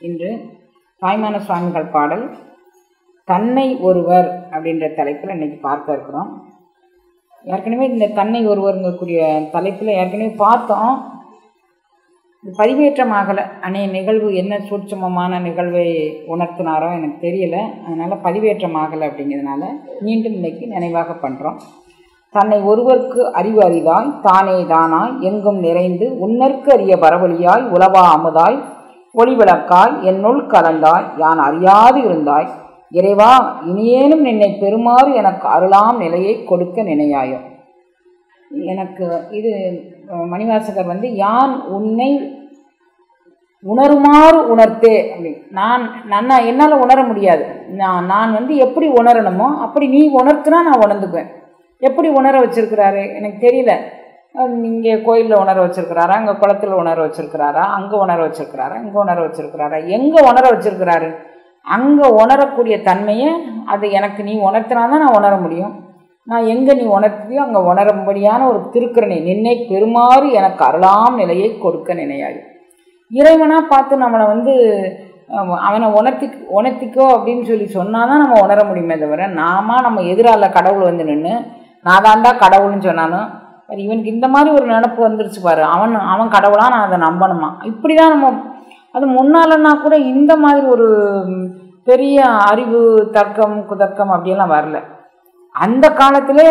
இன்று தாய்மான சுவாமிகள் பாடல் தன்னை ஒருவர் அப்படின்ற தலைப்பில் இன்னைக்கு பார்க்க இருக்கிறோம் ஏற்கனவே இந்த தன்னை ஒருவருங்கக்கூடிய தலைப்பில் ஏற்கனவே பார்த்தோம் இது பதிவேற்றம் ஆகலை அன்னைய நிகழ்வு என்ன சூட்சமமான நிகழ்வை உணர்த்தினாரோ எனக்கு தெரியல அதனால் பதிவேற்றம் ஆகலை அப்படிங்கிறதுனால மீண்டும் இன்னைக்கு நினைவாக பண்ணுறோம் தன்னை ஒருவருக்கு அறிவு அறிதாய் தானே தானாய் எங்கும் நிறைந்து உன்னற்கு அறிய பரவழியாய் உலவா அமுதாய் ஒளிவிளக்காய் என்னுள் கலந்தாய் யான் அறியாது இருந்தாய் இறைவா இனியேனும் நின்னை பெறுமாறு எனக்கு அருளாம் நிலையை கொடுக்க நினையாயோ எனக்கு இது அஹ், மணிவாசகர் வந்து யான் உன்னை உணருமாறு உணர்த்தே அப்படி நான் நான் என்னால் உணர முடியாது நான் நான் வந்து எப்படி உணரணுமோ அப்படி நீ உணர்த்துனா நான் உணர்ந்துக்குவேன் எப்படி உணர வச்சிருக்கிறாரு எனக்கு தெரியல இங்கே கோயிலில் உணர வச்சிருக்கிறாரா அங்கே குளத்தில் உணர வச்சிருக்கிறாரா அங்கே உணர வச்சிருக்கிறாரா இங்கே உணர வச்சிருக்கிறாரா எங்கே உணர வச்சிருக்கிறாரு அங்கே உணரக்கூடிய தன்மையை அது எனக்கு நீ உணர்த்தினா தான் நான் உணர முடியும் நான் எங்கே நீ உணர்த்தியோ அங்கே உணரும்படியான ஒரு திருக்குறனை நின்னை பெருமாறு எனக்கு அருளாம் நிலையை கொடுக்க நினையாது இறைவனாக பார்த்து நம்மளை வந்து அஹ், அவனை உணர்த்தி உணர்த்திக்கோ அப்படின்னு சொல்லி சொன்னால் தான் நம்ம உணர முடியுமே தவிர நாம நம்ம எதிரால கடவுள் வந்து நின்று நான் தாண்டா கடவுள்னு சொன்னாலும் சரி, இவனுக்கு இந்த மாதிரி ஒரு நினப்பு வந்துருச்சு பாரு அவன் அவன் கடவுளா நான் அதை நம்பணுமா இப்படி தான் நம்ம அது முன்னாலன்னா கூட இந்த மாதிரி ஒரு ம், பெரிய அறிவு தர்க்கம் குதர்க்கம் அப்படியெல்லாம் வரல அந்த காலத்திலே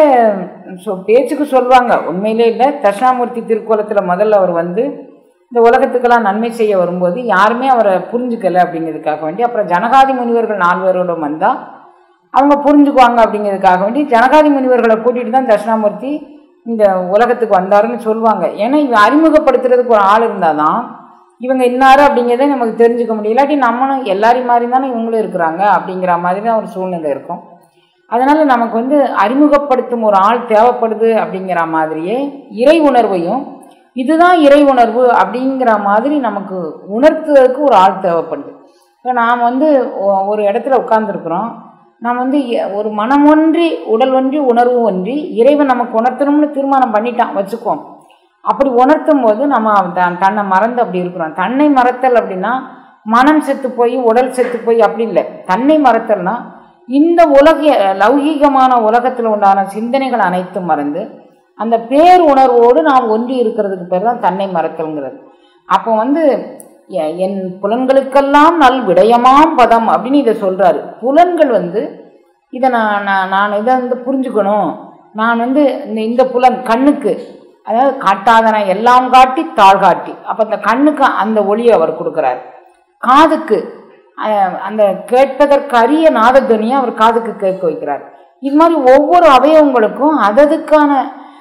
சொ பேச்சுக்கு சொல்லுவாங்க உண்மையிலே இல்லை தட்சிணாமூர்த்தி திருக்கோலத்தில் முதல்ல அவர் வந்து இந்த உலகத்துக்கெல்லாம் நன்மை செய்ய வரும்போது யாருமே அவரை புரிஞ்சுக்கல அப்படிங்கிறதுக்காக வேண்டி அப்புறம் ஜனகாதி முனிவர்கள் நால்வரோட வந்தால் அவங்க புரிஞ்சுக்குவாங்க அப்படிங்கிறதுக்காக வேண்டி ஜனகாதி முனிவர்களை கூட்டிகிட்டு தான் தட்சிணாமூர்த்தி இந்த உலகத்துக்கு வந்தாருன்னு சொல்லுவாங்க ஏன்னா இவன் அறிமுகப்படுத்துறதுக்கு ஒரு ஆள் இருந்தால் தான் இவங்க இன்னாரு அப்படிங்கிறத நமக்கு தெரிஞ்சுக்க முடியும் இல்லாட்டி நம்மளும் எல்லாரையும் மாதிரி தானே இவங்களும் இருக்கிறாங்க அப்படிங்கிற மாதிரி தான் ஒரு சூழ்நிலை இருக்கும் அதனால் நமக்கு வந்து அறிமுகப்படுத்தும் ஒரு ஆள் தேவைப்படுது அப்படிங்கிற மாதிரியே இறை உணர்வையும் இதுதான் இறை உணர்வு அப்படிங்கிற மாதிரி நமக்கு உணர்த்துறதுக்கு ஒரு ஆள் தேவைப்படுது இப்போ நாம் வந்து ஒ- ஒரு இடத்துல உட்காந்துருக்குறோம் நாம் வந்து எ- ஒரு மனம் ஒன்றி உடல் ஒன்றி உணர்வு ஒன்றி இறைவன் நமக்கு உணர்த்தணும்னு தீர்மானம் பண்ணிட்டான் வச்சுக்குவோம் அப்படி உணர்த்தும் போது நம்ம த- தன்னை மறந்து அப்படி இருக்கிறோம் தன்னை மறத்தல் அப்படின்னா மனம் செத்து போய் உடல் செத்து போய் அப்படி இல்லை தன்னை மறத்தல்னா இந்த உலக லௌகீகமான உலகத்தில் உண்டான சிந்தனைகள் அனைத்தும் மறந்து அந்த பேர் உணர்வோடு நாம் ஒன்றி இருக்கிறதுக்கு பேர் தான் தன்னை மறத்தல்ங்கிறது அப்போ வந்து எ- என் புலன்களுக்கெல்லாம் நல் விடயமாம் பதம் அப்படின்னு இதை சொல்கிறாரு புலன்கள் வந்து இதை நான் நான் நான் இதை வந்து புரிஞ்சுக்கணும் நான் வந்து இந்த இந்த புலன் கண்ணுக்கு அதாவது காட்டாதன எல்லாம் காட்டி தாழ் காட்டி அப்போ அந்த கண்ணுக்கு அந்த ஒளியை அவர் கொடுக்குறாரு காதுக்கு அஹ், அந்த கேட்பதற்கு அரிய நாதத்துவனியை அவர் காதுக்கு கேட்க வைக்கிறார் இது மாதிரி ஒவ்வொரு அவயவங்களுக்கும் அததுக்கான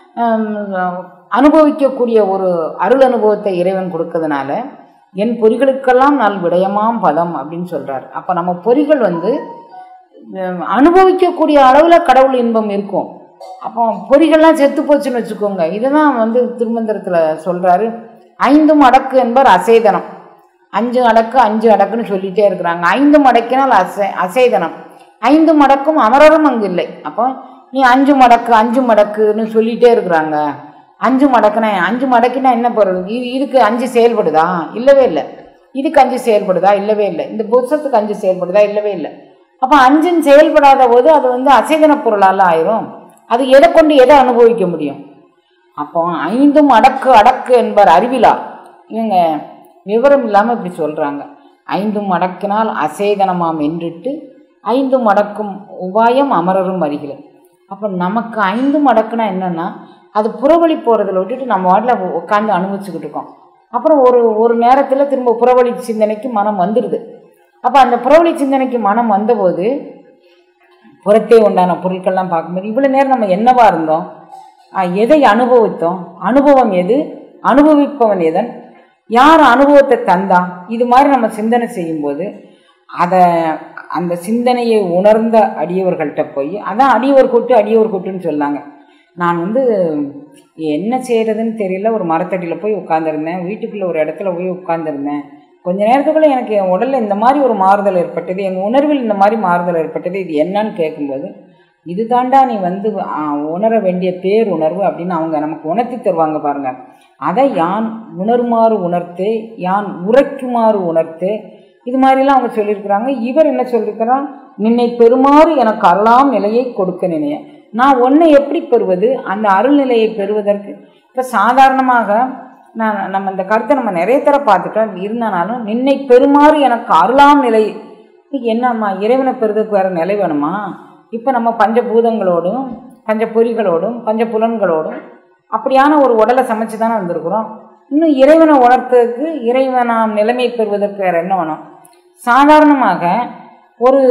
ஹம், அனுபவிக்கக்கூடிய ஒரு அருள் அனுபவத்தை இறைவன் கொடுக்கறதுனால என் பொறிகளுக்கெல்லாம் நல் விடயமாம் பதம் அப்படின்னு சொல்றார் அப்போ நம்ம பொறிகள் வந்து ஹம், அனுபவிக்கக்கூடிய அளவில் கடவுள் இன்பம் இருக்கும் அப்போ பொறிகள்லாம் செத்து போச்சுன்னு வச்சுக்கோங்க இதுதான் வந்து திருமந்திரத்தில் சொல்றாரு ஐந்தும் அடக்கு என்பர் அசேதனம் அஞ்சு அடக்கு அஞ்சு அடக்குன்னு சொல்லிட்டே இருக்கிறாங்க ஐந்து மடக்கினால் அசை அசேதனம் ஐந்து மடக்கும் அமரரும் அங்கு இல்லை அப்போ நீ அஞ்சு மடக்கு அஞ்சு மடக்குன்னு சொல்லிட்டே இருக்கிறாங்க அஞ்சு மடக்குனா அஞ்சு மடக்குனா என்ன பொருள் இது இதுக்கு அஞ்சு செயல்படுதா இல்லவே இல்லை இதுக்கு அஞ்சு செயல்படுதா இல்லவே இல்லை இந்த புத்தகத்துக்கு அஞ்சு செயல்படுதா இல்லவே இல்லை அப்போ அஞ்சுன்னு செயல்படாத போது அது வந்து அசேதன பொருளால் ஆயிரும் அது எதை கொண்டு எதை அனுபவிக்க முடியும் அப்போ ஐந்தும் அடக்கு அடக்கு என்பர் அறிவிலா இவங்க விவரம் இல்லாமல் இப்படி சொல்கிறாங்க ஐந்தும் அடக்கினால் அசேதனமாம் என்றிட்டு ஐந்தும் அடக்கும் உபாயம் அமரரும் அறிகில அப்போ நமக்கு ஐந்தும் அடக்குனா என்னன்னா அது புறவழி போகிறதுல விட்டுட்டு நம்ம வாட்டில் உட்காந்து அனுபவிச்சுக்கிட்டு இருக்கோம் அப்புறம் ஒரு ஒரு நேரத்தில் திரும்ப புறவழி சிந்தனைக்கு மனம் வந்துடுது அப்போ அந்த புறவழி சிந்தனைக்கு மனம் வந்தபோது புறத்தே உண்டான பொருட்கள்லாம் பார்க்கும்போது இவ்வளோ நேரம் நம்ம என்னவா இருந்தோம் ஆ, எதை அனுபவித்தோம் அனுபவம் எது அனுபவிப்பவன் எதன் யார் அனுபவத்தை தந்தான் இது மாதிரி நம்ம சிந்தனை செய்யும்போது அதை அந்த சிந்தனையை உணர்ந்த அடியவர்கள்ட்ட போய் அதான் அடியவர் கூட்டு அடியவர் கூட்டுன்னு சொன்னாங்க நான் வந்து என்ன செய்கிறதுன்னு தெரியல ஒரு மரத்தடியில் போய் உட்காந்துருந்தேன் வீட்டுக்குள்ளே ஒரு இடத்துல போய் உட்காந்துருந்தேன் கொஞ்ச நேரத்துக்குள்ளே எனக்கு என் உடலில் இந்த மாதிரி ஒரு மாறுதல் ஏற்பட்டது என் உணர்வில் இந்த மாதிரி மாறுதல் ஏற்பட்டது இது என்னன்னு கேட்கும்போது இது தாண்டா நீ வந்து ஆ, உணர வேண்டிய பேர் உணர்வு அப்படின்னு அவங்க நமக்கு உணர்த்தி தருவாங்க பாருங்க அதை யான் உணருமாறு உணர்த்தே யான் உரைக்குமாறு உணர்த்தே இது மாதிரிலாம் அவங்க சொல்லியிருக்கிறாங்க இவர் என்ன சொல்லியிருக்கிறார் நின்னை பெறுமாறு எனக்கு அருளாம் நிலையை கொடுக்க நினைய நான் ஒன்றை எப்படி பெறுவது அந்த அருள் நிலையை பெறுவதற்கு இப்போ சாதாரணமாக நான் நம்ம இந்த கருத்தை நம்ம நிறைய தர பார்த்துட்டோம் இருந்தானாலும் நின்னை பெறுமாறு எனக்கு அருளாம் நிலை என்னம்மா இறைவனை பெறுறதுக்கு வேறு நிலை வேணுமா இப்போ நம்ம பஞ்சபூதங்களோடும் பஞ்சபொறிகளோடும் பஞ்சபுலன்களோடும் அப்படியான ஒரு உடலை சமைச்சு தானே வந்திருக்கிறோம் இன்னும் இறைவனை உணர்த்ததுக்கு இறைவனாம் நிலைமை பெறுவதற்கு வேறு என்ன வேணும் சாதாரணமாக ஒரு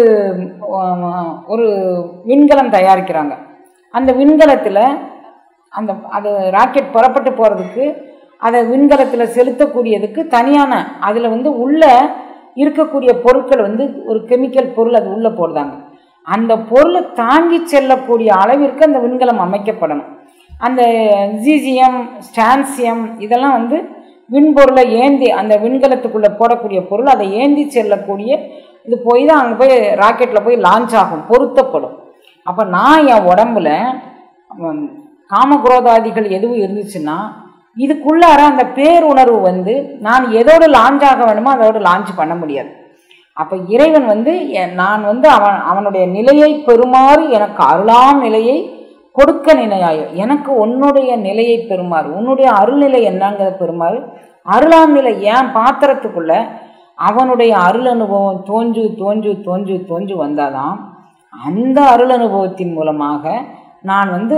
ஒரு விண்கலம் தயாரிக்கிறாங்க அந்த விண்கலத்தில் அந்த அது ராக்கெட் புறப்பட்டு போகிறதுக்கு அதை விண்கலத்தில் செலுத்தக்கூடியதுக்கு தனியான அதில் வந்து உள்ளே இருக்கக்கூடிய பொருட்கள் வந்து ஒரு கெமிக்கல் பொருள் அது உள்ளே போடுறாங்க அந்த பொருளை தாங்கி செல்லக்கூடிய அளவிற்கு அந்த விண்கலம் அமைக்கப்படணும் அந்த ஜிஜிஎம் ஸ்டான்சியம் இதெல்லாம் வந்து விண்பொருளை ஏந்தி அந்த விண்கலத்துக்குள்ளே போடக்கூடிய பொருள் அதை ஏந்தி செல்லக்கூடிய இது போய் தான் அங்கே போய் ராக்கெட்டில் போய் லான்ச் ஆகும் பொருத்தப்படும் அப்போ நான் என் உடம்புல காமக்ரோதாதிகள் எதுவும் இருந்துச்சுன்னா இதுக்குள்ளார அந்த பேருணர்வு வந்து நான் எதோடு லான்ச் ஆக வேணுமோ அதோடு லான்ச் பண்ண முடியாது அப்போ இறைவன் வந்து நான் வந்து அவன் அவனுடைய நிலையை பெறுமாறு எனக்கு அருளாம் நிலையை கொடுக்க நிலையாயோ எனக்கு உன்னுடைய நிலையை பெறுமாறு உன்னுடைய அருள்நிலை என்னங்கிறத பெறுமாறு அருளாம் நிலை ஏன் பாத்திரத்துக்குள்ள அவனுடைய அருள் அனுபவம் தோஞ்சு தோஞ்சு தோஞ்சு தோஞ்சு வந்தாதான் அந்த அருள் அனுபவத்தின் மூலமாக நான் வந்து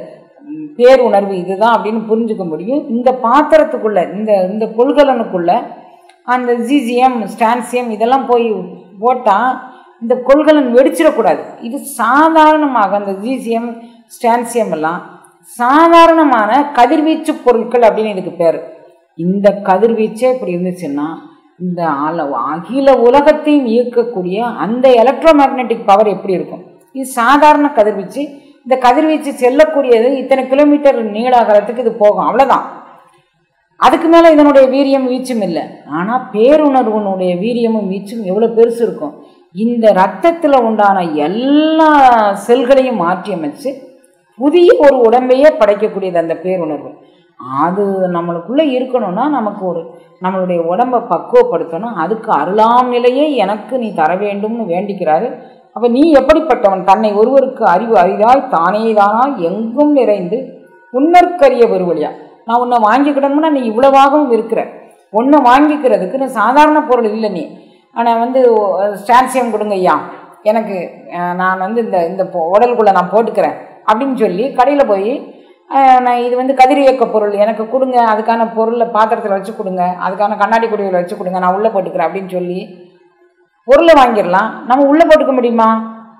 பேருணர்வு இதுதான் அப்படின்னு புரிஞ்சுக்க முடியும் இந்த பாத்திரத்துக்குள்ள இந்த இந்த கொள்கலனுக்குள்ள அந்த ஜிஜிஎம் ஸ்டான்சியம் இதெல்லாம் போய் போட்டால் இந்த கொள்கலன் வெடிச்சிடக்கூடாது இது சாதாரணமாக அந்த ஜிசிஎம் ஸ்டான்சியம் எல்லாம் சாதாரணமான கதிர்வீச்சு பொருட்கள் அப்படின்னு இதுக்கு பேர் இந்த கதிர்வீச்சே இப்படி இருந்துச்சுன்னா இந்த அளவு அகில உலகத்தையும் இயக்கக்கூடிய அந்த எலக்ட்ரோ மேக்னெட்டிக் பவர் எப்படி இருக்கும் இது சாதாரண கதிர்வீச்சு இந்த கதிர்வீச்சு செல்லக்கூடியது இத்தனை கிலோமீட்டர் நீளாகலத்துக்கு இது போகும் அவ்வளோதான் அதுக்கு மேலே இதனுடைய வீரியம் வீச்சும் இல்லை ஆனால் பேருணர்வனுடைய வீரியமும் வீச்சும் எவ்வளோ பெருசு இருக்கும் இந்த ரத்தத்தில் உண்டான எல்லா செல்களையும் மாற்றி அமைச்சு புதிய ஒரு உடம்பையே படைக்கக்கூடியது அந்த பேருணர்வு அது நம்மளுக்குள்ளே இருக்கணும்னா நமக்கு ஒரு நம்மளுடைய உடம்பை பக்குவப்படுத்தணும் அதுக்கு அருளாம் நிலையே எனக்கு நீ தர வேண்டும்னு வேண்டிக்கிறாரு அப்போ நீ எப்படிப்பட்டவன் தன்னை ஒருவருக்கு அறிவு அரிதாய் தானே தானாய் எங்கும் நிறைந்து உன்னற்கரிய பெருவழியா நான் உன்னை வாங்கிக்கிடணும்னா நீ இவ்வளவாகவும் இருக்கிற ஒன்றை வாங்கிக்கிறதுக்கு நீ சாதாரண பொருள் இல்லை நீ ஆனால் வந்து ஸ்டான்சியம் கொடுங்க ஐயா எனக்கு நான் வந்து இந்த இந்த உடலுக்குள்ளே நான் போட்டுக்கிறேன் அப்படின்னு சொல்லி கடையில் போய் நான் இது வந்து கதிரியக்க பொருள் எனக்கு கொடுங்க அதுக்கான பொருளை பாத்திரத்தில் வச்சு கொடுங்க அதுக்கான கண்ணாடி குடியில் வச்சு கொடுங்க நான் உள்ளே போட்டுக்கிறேன் அப்படின்னு சொல்லி பொருளை வாங்கிடலாம் நம்ம உள்ளே போட்டுக்க முடியுமா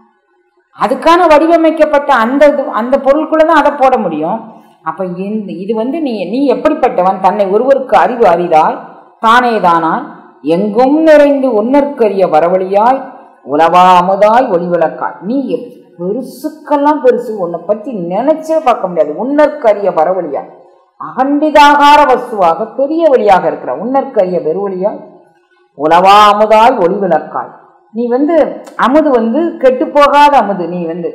அதுக்கான வடிவமைக்கப்பட்ட அந்த இது அந்த பொருளுக்குள்ளே தான் அதை போட முடியும் அப்போ இந்த இது வந்து நீ நீ எப்படிப்பட்டவன் தன்னை ஒருவருக்கு அறிவு அறிதாய் தானே தானாய் எங்கும் நிறைந்து உன்னற்கரிய வரவழியாய் உலவா அமுதாய் ஒளிவிளக்காய் நீ பெருசுக்கெல்லாம் பெருசு உன்னை பற்றி நினைச்சே பார்க்க முடியாது உன்னற்கரிய வரவழியாய் அகண்டிதாகார வஸ்துவாக பெரிய வழியாக இருக்கிற உன்னற்கரிய வெறுவழியாய் உலவா அமுதாய் ஒளிவிளக்காய் நீ வந்து அமுது வந்து கெட்டு போகாத அமுது நீ வந்து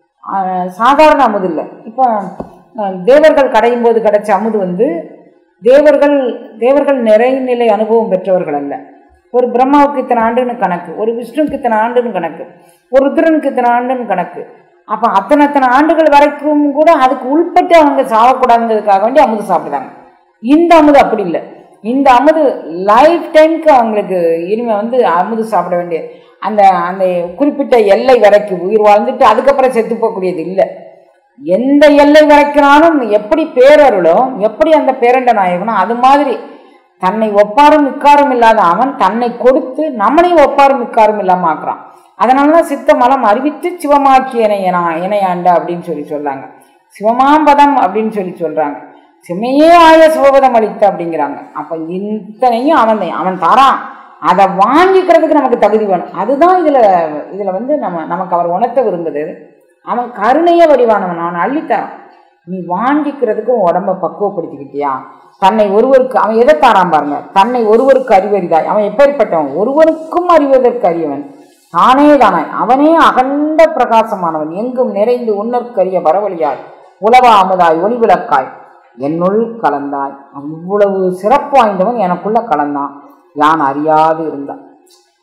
சாதாரண அமுது இல்லை இப்போ தேவர்கள் கடையும் போது கிடைச்ச அமுது வந்து தேவர்கள் தேவர்கள் நிறைநிலை அனுபவம் பெற்றவர்கள் அல்ல ஒரு பிரம்மாவுக்கு இத்தனை ஆண்டுன்னு கணக்கு ஒரு விஷ்ணுவுக்கு இத்தனை ஆண்டுன்னு கணக்கு ஒரு ருத்ரனுக்கு இத்தனை ஆண்டுன்னு கணக்கு அப்போ அத்தனை அத்தனை ஆண்டுகள் வரைக்கும் கூட அதுக்கு உள்பட்டு அவங்க சாகக்கூடாதுங்கிறதுக்காக வேண்டி அமுது சாப்பிடுறாங்க இந்த அமுது அப்படி இல்லை இந்த அமுது லைஃப் டைமுக்கு அவங்களுக்கு இனிமே வந்து அமுது சாப்பிட வேண்டிய அந்த அந்த குறிப்பிட்ட எல்லை வரைக்கும் உயிர் வாழ்ந்துட்டு அதுக்கப்புறம் செத்து போகக்கூடியது இல்லை எந்த எல்லை வரைக்கினாலும் எப்படி பேரருளோ எப்படி அந்த பேரண்ட நாயகனோ அது மாதிரி தன்னை ஒப்பாரும் மிக்காரும் இல்லாத அவன் தன்னை கொடுத்து நம்மளையும் ஒப்பாரும் மிக்காரும் இல்லாமல் ஆக்குறான் அதனால தான் சித்த மலம் அறிவித்து சிவமாக்கிய இணையனா இணையாண்ட அப்படின்னு சொல்லி சொல்கிறாங்க சிவமாம்பதம் அப்படின்னு சொல்லி சொல்கிறாங்க சிமையே ஆய சிவபதம் அளித்த அப்படிங்கிறாங்க அப்போ இத்தனையும் அவன் அவன் தரான் அதை வாங்கிக்கிறதுக்கு நமக்கு தகுதி வேணும் அதுதான் இதில் இதில் வந்து நம்ம நமக்கு அவர் உணர்த்த விரும்புது அவன் கருணைய வடிவானவன் அவன் அள்ளித்தரான் நீ வாங்கிக்கிறதுக்கும் உடம்ப பக்குவப்படுத்திக்கிட்டியா தன்னை ஒருவருக்கு அவன் எதை தாரான் பாருங்க தன்னை ஒருவருக்கு அறிவறிதாய் அவன் எப்பேற்பட்டவன் ஒருவனுக்கும் அறிவதற்கு அறியவன் தானே தானாய் அவனே அகண்ட பிரகாசமானவன் எங்கும் நிறைந்து உன்னற்கரிய வரவழியாய் உலவ அமுதாய் ஒளிவிளக்காய் என்னுள் கலந்தாய் அவ்வளவு சிறப்பு வாய்ந்தவன் எனக்குள்ள கலந்தான் யான் அறியாது இருந்தான்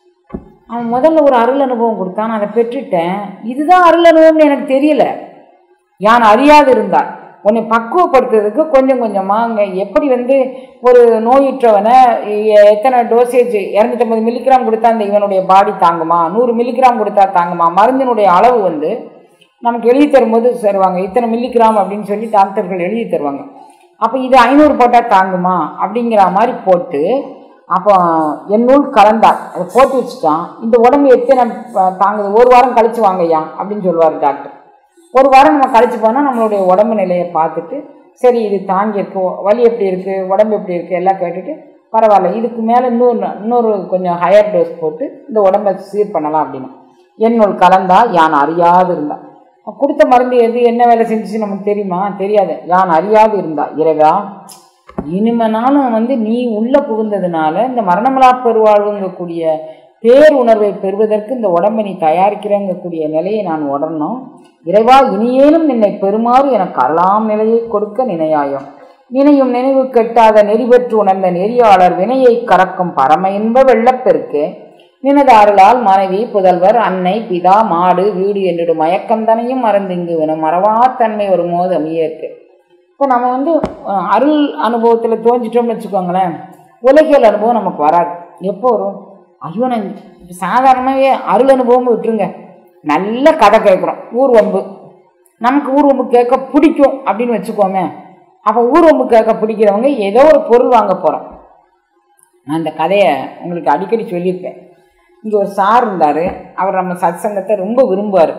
அவன் முதல்ல ஒரு அருள் அனுபவம் கொடுத்தான் நான் அதை பெற்றுட்டேன் இதுதான் அருள் அனுபவம்னு எனக்கு தெரியல யான் அறியாது இருந்தார் உன்னை பக்குவப்படுத்துறதுக்கு கொஞ்சம் கொஞ்சமாக அங்கே எப்படி வந்து ஒரு நோயுற்றவனை எ- எத்தனை டோசேஜ் இரநூத்தம்பது மில்லிகிராம் கொடுத்தா அந்த இவனுடைய பாடி தாங்குமா நூறு மில்லிகிராம் கொடுத்தா தாங்குமா மருந்தினுடைய அளவு வந்து நமக்கு எழுதி தரும்போது தருவாங்க இத்தனை மில்லிகிராம் அப்படின்னு சொல்லி டாக்டர்கள் எழுதி தருவாங்க அப்போ இது ஐநூறு போட்டால் தாங்குமா அப்படிங்கிற மாதிரி போட்டு அப்போ என் நூல் கலந்தார் அதை போட்டு வச்சுட்டான் இந்த உடம்பு எத்தனை ப- தாங்குது ஒரு வாரம் கழிச்சு வாங்கய்யா அப்படின்னு சொல்லுவார் டாக்டர் ஒரு வாரம் நம்ம கழிச்சு போனால் நம்மளுடைய உடம்பு நிலையை பார்த்துட்டு சரி இது தாங்கியிருக்கு வலி எப்படி இருக்குது உடம்பு எப்படி இருக்குது எல்லாம் கேட்டுட்டு பரவாயில்ல இதுக்கு மேலே இன்னொரு இன்னொரு கொஞ்சம் ஹையர் டோஸ் போட்டு இந்த உடம்பை சீர் பண்ணலாம் அப்படின்னு என்னுள் கலந்தா யான் அறியாது இருந்தா கொடுத்த மருந்து எது என்ன வேலை செஞ்சுச்சு நமக்கு தெரியுமா தெரியாது யான் அறியாது இருந்தா இறைவா இனிமனாலும் வந்து நீ உள்ள புகுந்ததுனால இந்த மரணமலா பெருவாழ்வுங்கக்கூடிய பேருணர்வை பெறுவதற்கு இந்த உடம்பை நீ தயாரிக்கிறங்கக்கூடிய நிலையை நான் உணரணும் இறைவா இனியேனும் நின்னை பெறுமாறு எனக்கு அறலாம் நிலையை கொடுக்க நினையாயம் நினையும் நினைவு கெட்டாத நெறி பெற்று உணர்ந்த நெறியாளர் வினையை கறக்கும் பரம இன்ப வெள்ளப்பெருக்கு நினது அருளால் மனைவி புதல்வர் அன்னை பிதா மாடு வீடு என்னிடும் மயக்கந்தனையும் மறந்து இங்கு வேணும் மறவாத்தன்மை ஒரு மோது அமையற்கு இப்போ நம்ம வந்து அஹ், அருள் அனுபவத்தில் தோஞ்சிட்டோம்னு வச்சுக்கோங்களேன் உலகியல் அனுபவம் நமக்கு வராது எப்போ வரும் ஐயோ நான் இப்ப சாதாரணமாகவே அருள் அனுபவம் விட்டுருங்க நல்ல கதை கேட்குறோம் ஊர் வம்பு நமக்கு ஊர் வம்பு கேட்க பிடிக்கும் அப்படின்னு வச்சுக்கோமே அப்போ ஊர் வம்பு கேட்க பிடிக்கிறவங்க ஏதோ ஒரு பொருள் வாங்க போகிறோம் நான் அந்த கதையை உங்களுக்கு அடிக்கடி சொல்லியிருப்பேன் இங்கே ஒரு சார் இருந்தார் அவர் நம்ம சத்சங்கத்தை ரொம்ப விரும்புவார்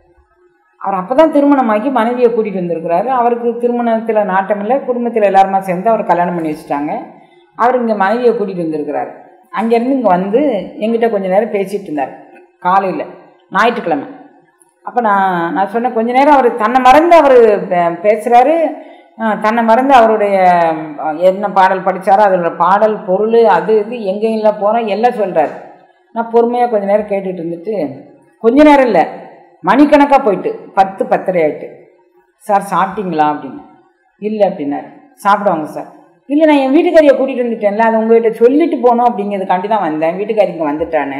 அவர் அப்போ தான் திருமணமாகி மனைவியை கூட்டிகிட்டு வந்திருக்கிறாரு அவருக்கு திருமணத்தில் நாட்டம் இல்லை குடும்பத்தில் எல்லாருமா சேர்ந்து அவர் கல்யாணம் பண்ணி வச்சுட்டாங்க அவர் இங்கே மனைவியை கூட்டிகிட்டு வந்திருக்கிறாரு அங்கேருந்து இங்கே வந்து எங்கிட்ட கொஞ்ச நேரம் பேசிகிட்டு இருந்தார் காலையில் ஞாயிற்றுக்கிழமை அப்போ நான் நான் சொன்னேன் கொஞ்ச நேரம் அவர் தன்னை மறந்து அவர் பேசுகிறாரு தன்னை மறந்து அவருடைய அஹ், என்ன பாடல் படித்தாரோ அதோட பாடல் பொருள் அது இது எங்கெங்கெல்லாம் போகிறோம் எல்லாம் சொல்கிறாரு நான் பொறுமையாக கொஞ்ச நேரம் கேட்டுட்டு இருந்துட்டு கொஞ்ச நேரம் இல்லை மணிக்கணக்காக போயிட்டு பத்து பத்தரை ஆயிட்டு சார் சாப்பிட்டீங்களா அப்படின்னு இல்லை அப்படின்னாரு சாப்பிடுவாங்க சார் இல்லை நான் என் வீட்டுக்காரியை கூட்டிகிட்டு வந்துட்டேன்ல அதை உங்கள்கிட்ட சொல்லிட்டு போகணும் அப்படிங்கிறதுக்காண்டி தான் வந்தேன் வீட்டுக்காரி இங்கே வந்துட்டான்னு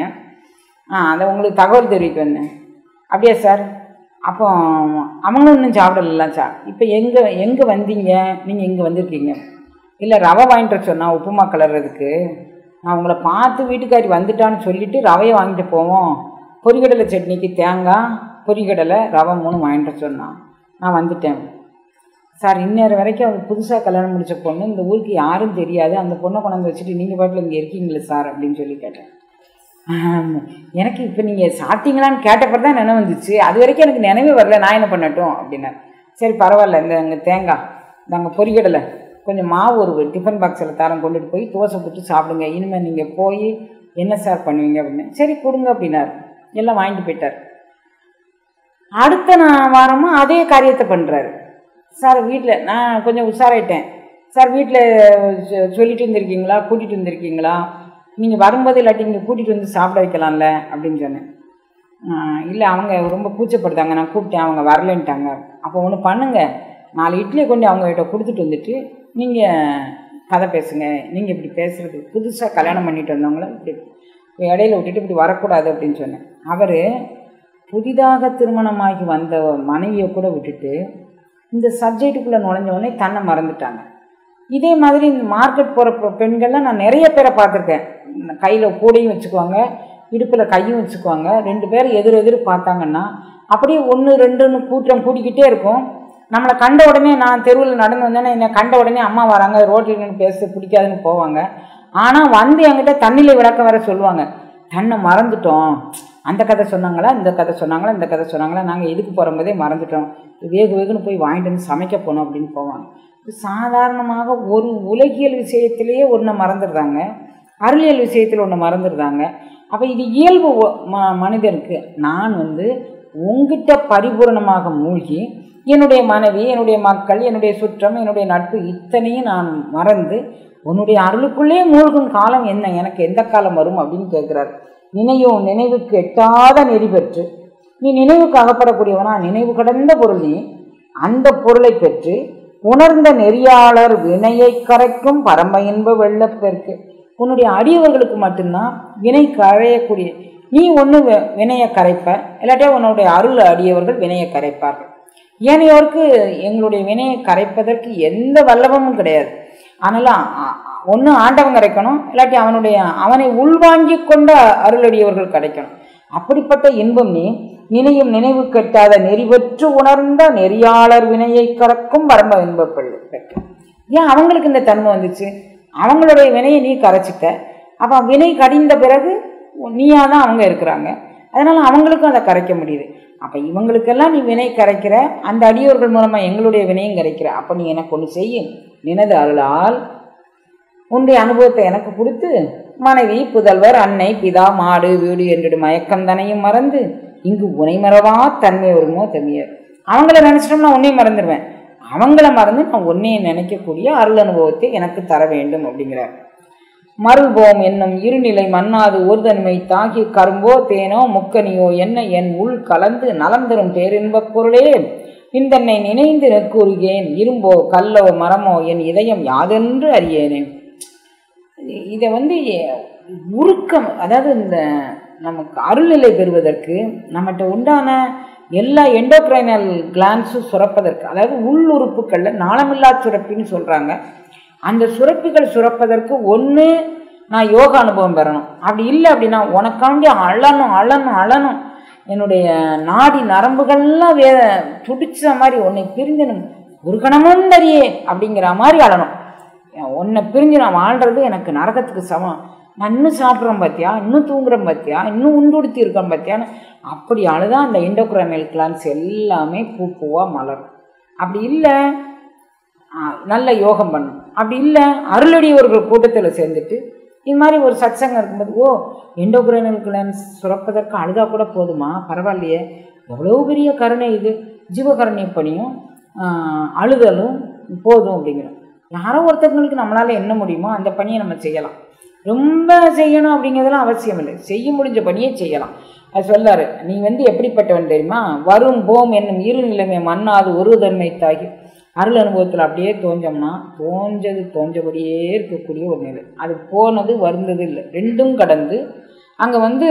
ஆ அதை உங்களுக்கு தகவல் தெரிவிக்க வந்தேன் அப்படியா சார் அப்போ அவங்களும் இன்னும் சாப்பிடல சார் இப்போ எங்கே எங்கே வந்தீங்க நீங்கள் இங்கே வந்திருக்கீங்க இல்லை ரவை வாங்கிட்டு வர சொன்னா உப்புமா கலர்றதுக்கு நான் உங்களை பார்த்து வீட்டுக்காரி வந்துட்டான்னு சொல்லிட்டு ரவையை வாங்கிட்டு போவோம் பொரிகடலை சட்னிக்கு தேங்காய் பொரிகடலை ரவை மூணு வாங்கிட்டு வர சொன்னான் நான் வந்துட்டேன் சார் இந்நேரம் வரைக்கும் அவர் புதுசாக கல்யாணம் முடிச்ச பொண்ணு இந்த ஊருக்கு யாரும் தெரியாது அந்த பொண்ணை கொண்டாந்து வச்சுட்டு நீங்கள் பாட்டில் இங்கே இருக்கீங்களே சார் அப்படின்னு சொல்லி கேட்டேன் ஆம், எனக்கு இப்போ நீங்கள் சாப்பிட்டீங்களான்னு கேட்டப்பறம் தான் நினைவு வந்துச்சு அது வரைக்கும் எனக்கு நினைவே வரல நான் என்ன பண்ணட்டும் அப்படின்னாரு சரி பரவாயில்ல இந்த அங்கே தேங்காய் இந்த அங்கே பொரிகடலை கொஞ்சம் மாவு ஒரு டிஃபன் பாக்ஸில் தரம் கொண்டுட்டு போய் தோசை போட்டு சாப்பிடுங்க இனிமேல் நீங்கள் போய் என்ன சார் பண்ணுவீங்க அப்படின்னு சரி கொடுங்க அப்படின்னாரு எல்லாம் வாங்கிட்டு போயிட்டார் அடுத்த நான் வாரமும் அதே காரியத்தை பண்ணுறாரு சார் வீட்டில் நான் கொஞ்சம் உஷாராயிட்டேன் சார் வீட்டில் சொல்லிட்டு வந்திருக்கீங்களா கூட்டிகிட்டு வந்திருக்கீங்களா நீங்கள் வரும்போது இல்லாட்டி இங்கே கூட்டிகிட்டு வந்து சாப்பிட வைக்கலாம்ல அப்படின்னு சொன்னேன் இல்லை அவங்க ரொம்ப கூச்சப்படுத்தாங்க நான் கூப்பிட்டேன் அவங்க வரலன்ட்டாங்க அப்போ ஒன்று பண்ணுங்க நாலு இட்லியை கொண்டு அவங்ககிட்ட கொடுத்துட்டு வந்துட்டு நீங்கள் கதை பேசுங்க நீங்கள் இப்படி பேசுகிறது புதுசாக கல்யாணம் பண்ணிட்டு வந்தவங்கள இப்படி இப்படி இடையில விட்டுட்டு இப்படி வரக்கூடாது அப்படின்னு சொன்னேன் அவர் புதிதாக திருமணமாகி வந்த மனைவியை கூட விட்டுட்டு இந்த சப்ஜெக்டுக்குள்ளே நுழைஞ்ச உடனே தன்னை மறந்துட்டாங்க இதே மாதிரி இந்த மார்க்கெட் போகிற பெண்கள்லாம் நான் நிறைய பேரை பார்த்துருக்கேன் கையில் கூடையும் வச்சுக்குவாங்க இடுப்பில் கையும் வச்சுக்குவாங்க ரெண்டு பேரும் எதிர் எதிர் பார்த்தாங்கன்னா அப்படியே ஒன்று ரெண்டுன்னு கூட்டம் கூடிக்கிட்டே இருக்கும் நம்மளை கண்ட உடனே நான் தெருவில் நடந்து வந்தேன்னா என்னை கண்ட உடனே அம்மா வராங்க ரோட்டில் நின்று பேச பிடிக்காதுன்னு போவாங்க ஆனால் வந்து என்கிட்ட தண்ணியில் விளக்க வர சொல்லுவாங்க தன்னை மறந்துட்டோம் அந்த கதை சொன்னாங்களா இந்த கதை சொன்னாங்களா இந்த கதை சொன்னாங்களா நாங்கள் எதுக்கு போகும்போதே மறந்துட்டோம் வேகு வேகுன்னு போய் வாங்கிட்டு வந்து சமைக்க போனோம் அப்படின்னு போவாங்க இது சாதாரணமாக ஒரு உலகியல் விஷயத்திலேயே ஒன்றை மறந்துடுறாங்க அருளியல் விஷயத்தில் ஒன்று மறந்துடுறாங்க அப்போ இது இயல்பு ஒ- ம மனிதருக்கு நான் வந்து உங்ககிட்ட பரிபூரணமாக மூழ்கி என்னுடைய மனைவி என்னுடைய மக்கள் என்னுடைய சுற்றம் என்னுடைய நட்பு இத்தனையும் நான் மறந்து உன்னுடைய அருளுக்குள்ளே மூழ்கும் காலம் என்ன எனக்கு எந்த காலம் வரும் அப்படின்னு கேட்குறாரு நினையும் நினைவுக்கு எட்டாத நெறி பெற்று நீ நினைவுக்கு அகப்படக்கூடியவனா நினைவு கடந்த பொருள் நீ அந்த பொருளை பெற்று உணர்ந்த நெறியாளர் வினையை கரைக்கும் பரம இன்ப வெள்ளப்பெருக்கு உன்னுடைய அடியவர்களுக்கு மட்டும்தான் வினை கரையக்கூடிய நீ ஒன்று வினையை கரைப்ப இல்லாட்டியா உன்னுடைய அருள் அடியவர்கள் வினையை கரைப்பார்கள் ஏனையோருக்கு எங்களுடைய வினையை கரைப்பதற்கு எந்த வல்லபமும் கிடையாது ஆனாலும் ஒன்று ஆண்டவன் கிடைக்கணும் இல்லாட்டி அவனுடைய அவனை உள்வாங்கி கொண்ட அருளடியவர்கள் கிடைக்கணும் அப்படிப்பட்ட இன்பம் நீ நினையும் நினைவு கெட்டாத நெறிவற்று உணர்ந்த நெறியாளர் வினையை கறக்கும் வரம்ப இன்பப்பள்ளி பெற்ற ஏன் அவங்களுக்கு இந்த தன்மை வந்துச்சு அவங்களுடைய வினையை நீ கரைச்சிட்ட அப்போ வினை கடிந்த பிறகு நீயாக தான் அவங்க இருக்கிறாங்க அதனால் அவங்களுக்கும் அதை கரைக்க முடியுது அப்போ இவங்களுக்கெல்லாம் நீ வினை கரைக்கிற அந்த அடியோர்கள் மூலமாக எங்களுடைய வினையும் கரைக்கிற அப்போ நீ எனக்கு ஒன்று செய்ய நினது அருளால் உன்னுடைய அனுபவத்தை எனக்கு கொடுத்து மனைவி புதல்வர் அன்னை பிதா மாடு வீடு என்று மயக்கம் தனையும் மறந்து இங்கு உனை மறவா தன்மை வருமோ தம்பியர் அவங்கள நினச்சிட்டோம்னா உன்னையும் மறந்துடுவேன் அவங்கள மறந்து நான் உன்னையை நினைக்கக்கூடிய அருள் அனுபவத்தை எனக்கு தர வேண்டும் அப்படிங்கிறார் மருள்போம் என்னும் இருநிலை மன்னாது ஒருதன்மை தாகி கரும்போ தேனோ முக்கனியோ என்ன என் உள் கலந்து நலம் தரும் பேரின்பப் பொருளே பின்தன்னை நினைந்து நெற்கூறுகேன் இரும்போ கல்லோ மரமோ என் இதயம் யாதென்று அறியேனே இதை வந்து உருக்கம் அதாவது இந்த நமக்கு அருள்நிலை பெறுவதற்கு நம்மகிட்ட உண்டான எல்லா எண்டோக்ரைனல் கிளான்ஸும் சுரப்பதற்கு அதாவது உள் உறுப்புகளில் நாளமில்லா சுரப்பின்னு சொல்கிறாங்க அந்த சுரப்பிகள் சுரப்பதற்கு ஒன்று நான் யோகா அனுபவம் பெறணும் அப்படி இல்லை அப்படின்னா உனக்காண்டி அழணும் அழணும் அழணும் என்னுடைய நாடி நரம்புகள்லாம் வே துடிச்ச மாதிரி உன்னை பிரிஞ்சணும் ஒரு கணமும் தரியே அப்படிங்கிற மாதிரி அழணும் உன்னை பிரிஞ்சு நான் வாழ்கிறது எனக்கு நரகத்துக்கு சமம் நான் இன்னும் சாப்பிட்றேன் பார்த்தியா இன்னும் தூங்குறேன் பார்த்தியா இன்னும் உண்டுடுத்தி இருக்கேன் பார்த்தியான்னு அப்படி அழுதான் அந்த இண்டோக்ரைனல் கிளான்ஸ் எல்லாமே பூ பூவாக மலரும் அப்படி இல்லை நல்ல யோகம் பண்ணும் அப்படி இல்லை அருளடியவர்கள் கூட்டத்தில் சேர்ந்துட்டு இது மாதிரி ஒரு சத்சங்கம் இருக்கும்போது ஓ எண்டோக்ரைனல் கிளான்ஸ் சுரப்பதற்கு அழுதா கூட போதுமா பரவாயில்லையே எவ்வளோ பெரிய கருணை இது ஜீவகருணை பணியும் அழுதலும் போதும் அப்படிங்கிறோம் யாரோ ஒருத்தவங்களுக்கு நம்மளால் என்ன முடியுமோ அந்த பணியை நம்ம செய்யலாம் ரொம்ப செய்யணும் அப்படிங்கிறதெல்லாம் அவசியம் இல்லை செய்ய முடிஞ்ச பணியை செய்யலாம் அது சொல்லாரு நீ வந்து எப்படிப்பட்டவன் தெரியுமா வரும் போம் என்னும் இரு நிலைமை மண்ணாது ஒரு தன்மை தாகி அருள் அனுபவத்தில் அப்படியே தோஞ்சோம்னா தோஞ்சது தோஞ்சபடியே இருக்கக்கூடிய ஒரு நிலை அது போனது வருந்தது இல்லை ரெண்டும் கடந்து அங்கே வந்து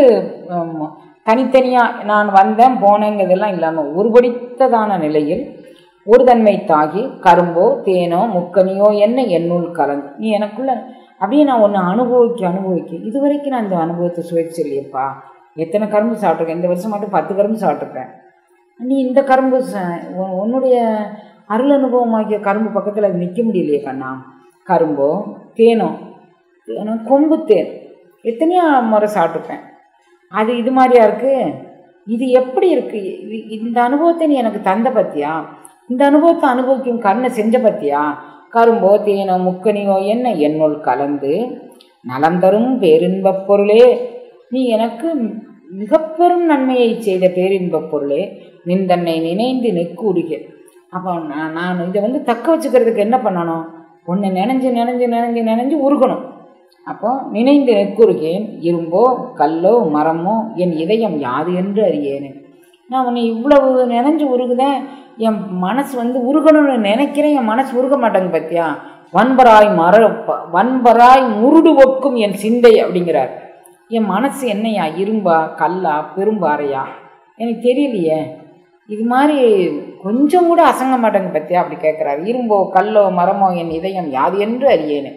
தனித்தனியாக நான் வந்தேன் போனேங்கிறதெல்லாம் இல்லாமல் ஒருபடித்ததான நிலையில் ஒரு தன்மை தாகி கரும்போ தேனோ முக்கனியோ என்ன என்னுள் கலந்து நீ எனக்குள்ள அப்படியே நான் ஒன்று அனுபவிக்க அனுபவிக்க இது வரைக்கும் நான் இந்த அனுபவத்தை சுவைச்சு இல்லையப்பா எத்தனை கரும்பு சாப்பிட்ருக்கேன் இந்த வருஷம் மட்டும் பத்து கரும்பு சாப்பிட்ருக்கேன் நீ இந்த கரும்பு உன்னுடைய அருள் அனுபவமாகிய கரும்பு பக்கத்தில் அது நிற்க முடியலையே கண்ணா கரும்போ தேனோ தேனோ கொம்பு தேன் எத்தனையோ முறை சாப்பிட்ருப்பேன் அது இது மாதிரியா இருக்குது இது எப்படி இருக்குது இந்த அனுபவத்தை நீ எனக்கு தந்த பத்தியா இந்த அனுபவத்தை அனுபவிக்கும் கண்ணை செஞ்ச பத்தியா கரும்போ தேனோ முக்கனியோ என்ன என்னுள் கலந்து நலம் தரும் பேரின்பப் பொருளே நீ எனக்கு மிக பெரும் நன்மையை செய்த பேரின்பப் பொருளே நின் தன்னை நினைந்து நெக்கூடுக அப்போ நான் நான் இதை வந்து தக்க வச்சுக்கிறதுக்கு என்ன பண்ணணும் ஒன்று நினைஞ்சு நினைஞ்சு நினைஞ்சு நினைஞ்சு உருகணும் அப்போ நினைந்து நெக்குருகேன் இரும்போ கல்லோ மரமோ என் இதயம் யாது என்று அறியேனே நான் உன்னை இவ்வளவு நினைஞ்சு உருகுதேன் என் மனசு வந்து உருகணும்னு நினைக்கிறேன் என் மனசு உருக மாட்டேங்க பார்த்தியா வன்பராய் மர வன்பராய் முருடு ஒக்கும் என் சிந்தை அப்படிங்கிறார் என் மனசு என்னையா இரும்பா கல்லா பெரும்பாறையா எனக்கு தெரியலையே இது மாதிரி கொஞ்சம் கூட அசங்க மாட்டேங்க பற்றியா அப்படி கேட்குறாரு இரும்போ கல்லோ மரமோ என் இதயம் யாது என்று அறியேனே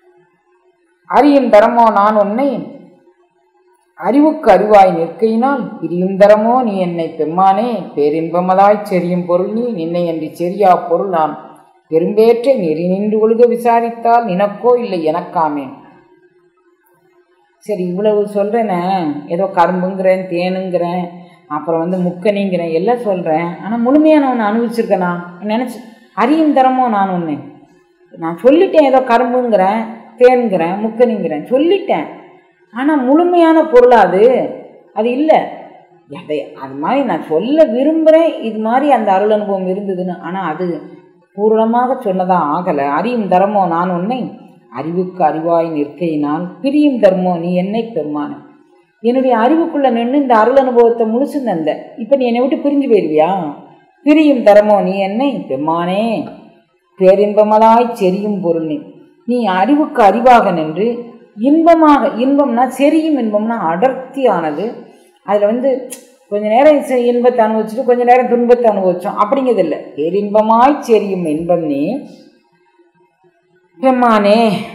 அறியும் தரமோ நான் உன்னை அறிவுக்கு அறிவாய் நிற்கையினால் பிரியும் தரமோ நீ என்னை பெம்மானே பேரின்பமதாய் செரியும் பொருள் நீ நின்னை என்று செரியா பொருள் நான் பெரும்பேற்றை நெறி நின்று ஒழுக விசாரித்தால் நினக்கோ இல்லை எனக்காமேன் சரி இவ்வளவு சொல்கிறேனே ஏதோ கரும்புங்கிறேன் தேனுங்கிறேன் அப்புறம் வந்து முக்கனிங்கிறேன் எல்லாம் சொல்கிறேன் ஆனால் முழுமையாக நான் ஒன்று அனுபவிச்சிருக்கேனா நினச்சி அறியும் தரமோ நான் ஒன்று நான் சொல்லிட்டேன் ஏதோ கரும்புங்கிறேன் தேனுங்கிறேன் முக்கனிங்கிறேன் சொல்லிட்டேன் ஆனால் முழுமையான பொருளா அது அது இல்லை அதை அது மாதிரி நான் சொல்ல விரும்புகிறேன் இது மாதிரி அந்த அருள் அனுபவம் இருந்ததுன்னு ஆனால் அது பூர்ணமாக சொன்னதாக ஆகலை அறியும் தரமோ நான் உன்னை அறிவுக்கு அறிவாய் நிற்கையினால் பிரியும் தர்மோ நீ என்னை பெருமான என்னுடைய அறிவுக்குள்ளே நின்று இந்த அருள் அனுபவத்தை முழுசு தந்த இப்போ நீ என்னை விட்டு பிரிஞ்சு போயிடுவியா பிரியும் தரமோ நீ என்னை பெம்மானே பேரின்பமலாய் செரியும் பொருள் நீ நீ அறிவுக்கு அறிவாக நின்று இன்பமாக இன்பம்னா செரியும் இன்பம்னா அடர்த்தியானது அதில் வந்து கொஞ்ச நேரம் இசை- இன்பத்தை அனுபவிச்சுட்டு கொஞ்ச நேரம் துன்பத்தை அனுபவிச்சோம் அப்படிங்கிறது இல்லை பேரின்பமாய் செரியும் இன்பம் நீ பெம்மானே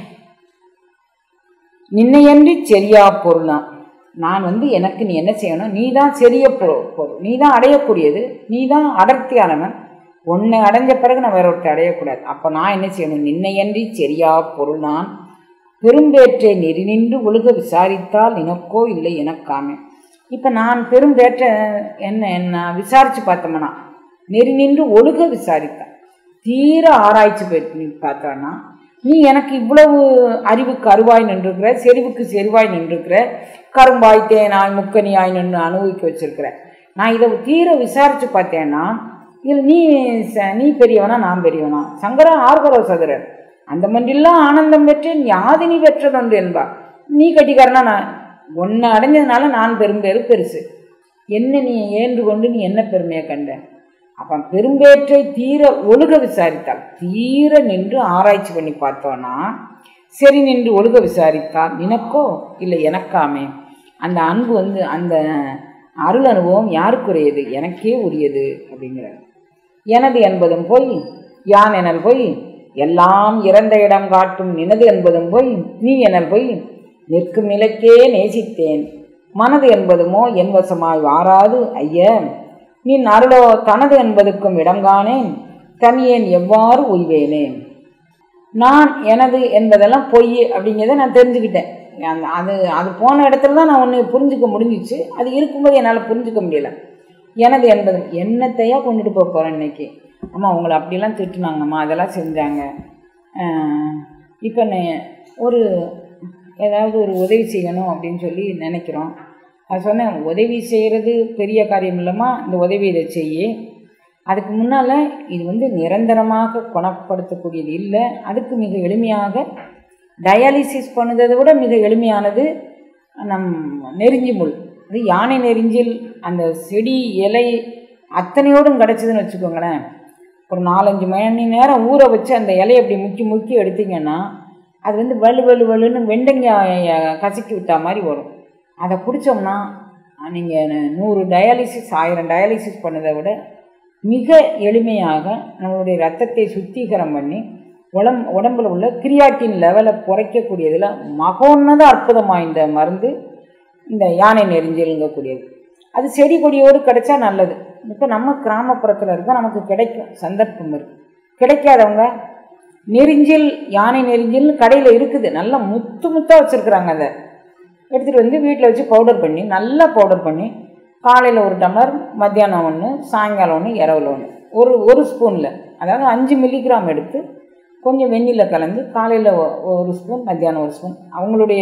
நின்னையன்றி சரியா பொருளாம் நான் வந்து எனக்கு நீ என்ன செய்யணும் நீ தான் சரிய பொருள் பொருள் நீ தான் அடையக்கூடியது நீ தான் அடர்த்தியானவன் உன்னை அடைஞ்ச பிறகு நான் வேற ஒருத்தர் அடையக்கூடாது அப்போ நான் என்ன செய்யணும் நின்னையன்றி சரியா பொருள் நான் பெரும்பேற்றை நெறி நின்று ஒழுக விசாரித்தால் நினக்கோ இல்லை எனக்காமே இப்போ நான் பெரும்பேற்ற என்ன என்ன விசாரித்து பார்த்தோம்னா நெறி நின்று ஒழுக விசாரித்தான் தீர ஆராய்ச்சி பண்ணி பார்த்தான்னா நீ எனக்கு இவ்வளவு அறிவுக்கு அருவாய் நின்றுக்கிற செறிவுக்கு செறிவாய் நின்றுக்கிற கரும்பாய் தேனாய் முக்கனியாய் நின்று அனுபவிக்க வச்சிருக்கிற நான் இதை தீர விசாரித்து பார்த்தேன்னா இதில் நீ ச- நீ பெரியவனா நான் பெரியவனா சங்கரா ஆர்வரோ சதுரர் அந்த மன்றில்லாம் ஆனந்தம் பெற்றேன் யாதினி பெற்றதொன்று என்பா நீ கட்டிக்காரனா நான் உன்னை அடைஞ்சதுனால நான் பெரும்பேறு பெருசு என்ன நீ ஏன்று கொண்டு நீ என்ன பெருமையை கண்ட அப்போ பெரும்பேற்றை தீர ஒழுக விசாரித்தாள் தீர நின்று ஆராய்ச்சி பண்ணி பார்த்தோன்னா சரி நின்று ஒழுக விசாரித்தால் நினக்கோ இல்லை எனக்காமே அந்த அன்பு வந்து அந்த அருள் அனுபவம் யாருக்குரியது எனக்கே உரியது அப்படிங்கிறார் எனது என்பதும் போய் யான் எனல் போய் எல்லாம் இறந்த இடம் காட்டும் நினது என்பதும் போய் நீ எனல் போய் நிற்கும் நிலைக்கே நேசித்தேன் மனது என்பதுமோ என் வசமாய் வாராது ஐய நீ அருளோ தனது என்பதுக்கும் இடங்கானேன் தனியேன் எவ்வாறு உய்வேனேன் நான் எனது என்பதெல்லாம் பொய் அப்படிங்கிறத நான் தெரிஞ்சுக்கிட்டேன் அந்த அது அது போன இடத்துல தான் நான் ஒன்று புரிஞ்சுக்க முடிஞ்சிச்சு அது இருக்கும்போது என்னால் புரிஞ்சுக்க முடியல எனது என்பது என்னத்தையா கொண்டுட்டு போக போகிறேன் இன்னைக்கு அம்மா உங்களை அப்படிலாம் திட்டுனாங்கம்மா அதெல்லாம் செஞ்சாங்க இப்போ ஒரு ஏதாவது ஒரு உதவி செய்யணும் அப்படின்னு சொல்லி நினைக்கிறோம் அது சொன்னேன் உதவி செய்கிறது பெரிய காரியம் இல்லைம்மா இந்த உதவி இதை செய்யி அதுக்கு முன்னால் இது வந்து நிரந்தரமாக குணப்படுத்தக்கூடியது இல்லை அதுக்கு மிக எளிமையாக டயாலிசிஸ் பண்ணுறதை விட மிக எளிமையானது நம் நெறிஞ்சி முள் அது யானை நெறிஞ்சில் அந்த செடி இலை அத்தனையோடும் கிடச்சிதுன்னு வச்சுக்கோங்களேன் ஒரு நாலஞ்சு மணி நேரம் ஊற வச்சு அந்த இலையை அப்படி முக்கி முக்கி எடுத்தீங்கன்னா அது வந்து வலு வலு வலுன்னு வெண்டங்காய கசக்கி விட்டா மாதிரி வரும் அதை குடித்தோம்னா நீங்கள் நூறு டயாலிசிஸ் ஆயிரம் டயாலிசிஸ் பண்ணதை விட மிக எளிமையாக நம்மளுடைய ரத்தத்தை சுத்திகரம் பண்ணி உடம் உடம்புல உள்ள கிரியாட்டின் லெவலை குறைக்கக்கூடியதில் மகோன்னத அற்புதம் வாய்ந்த மருந்து இந்த யானை நெறிஞ்சலுங்கக்கூடியது அது செடி கொடியோடு கிடைச்சா நல்லது இப்போ நம்ம கிராமப்புறத்தில் இருந்தால் நமக்கு கிடைக்கும் சந்தர்ப்பம் இருக்கு கிடைக்காதவங்க நெறிஞ்சில் யானை நெறிஞ்சில் கடையில் இருக்குது நல்லா முத்து முத்தாக வச்சுருக்குறாங்க அதை எடுத்துகிட்டு வந்து வீட்டில் வச்சு பவுடர் பண்ணி நல்லா பவுடர் பண்ணி காலையில் ஒரு டம்ளர் மத்தியானம் ஒன்று சாயங்காலம் ஒன்று இரவில் ஒன்று ஒரு ஒரு ஸ்பூனில் அதாவது அஞ்சு மில்லிகிராம் எடுத்து கொஞ்சம் வெந்நில கலந்து காலையில் ஒரு ஸ்பூன் மத்தியானம் ஒரு ஸ்பூன் அவங்களுடைய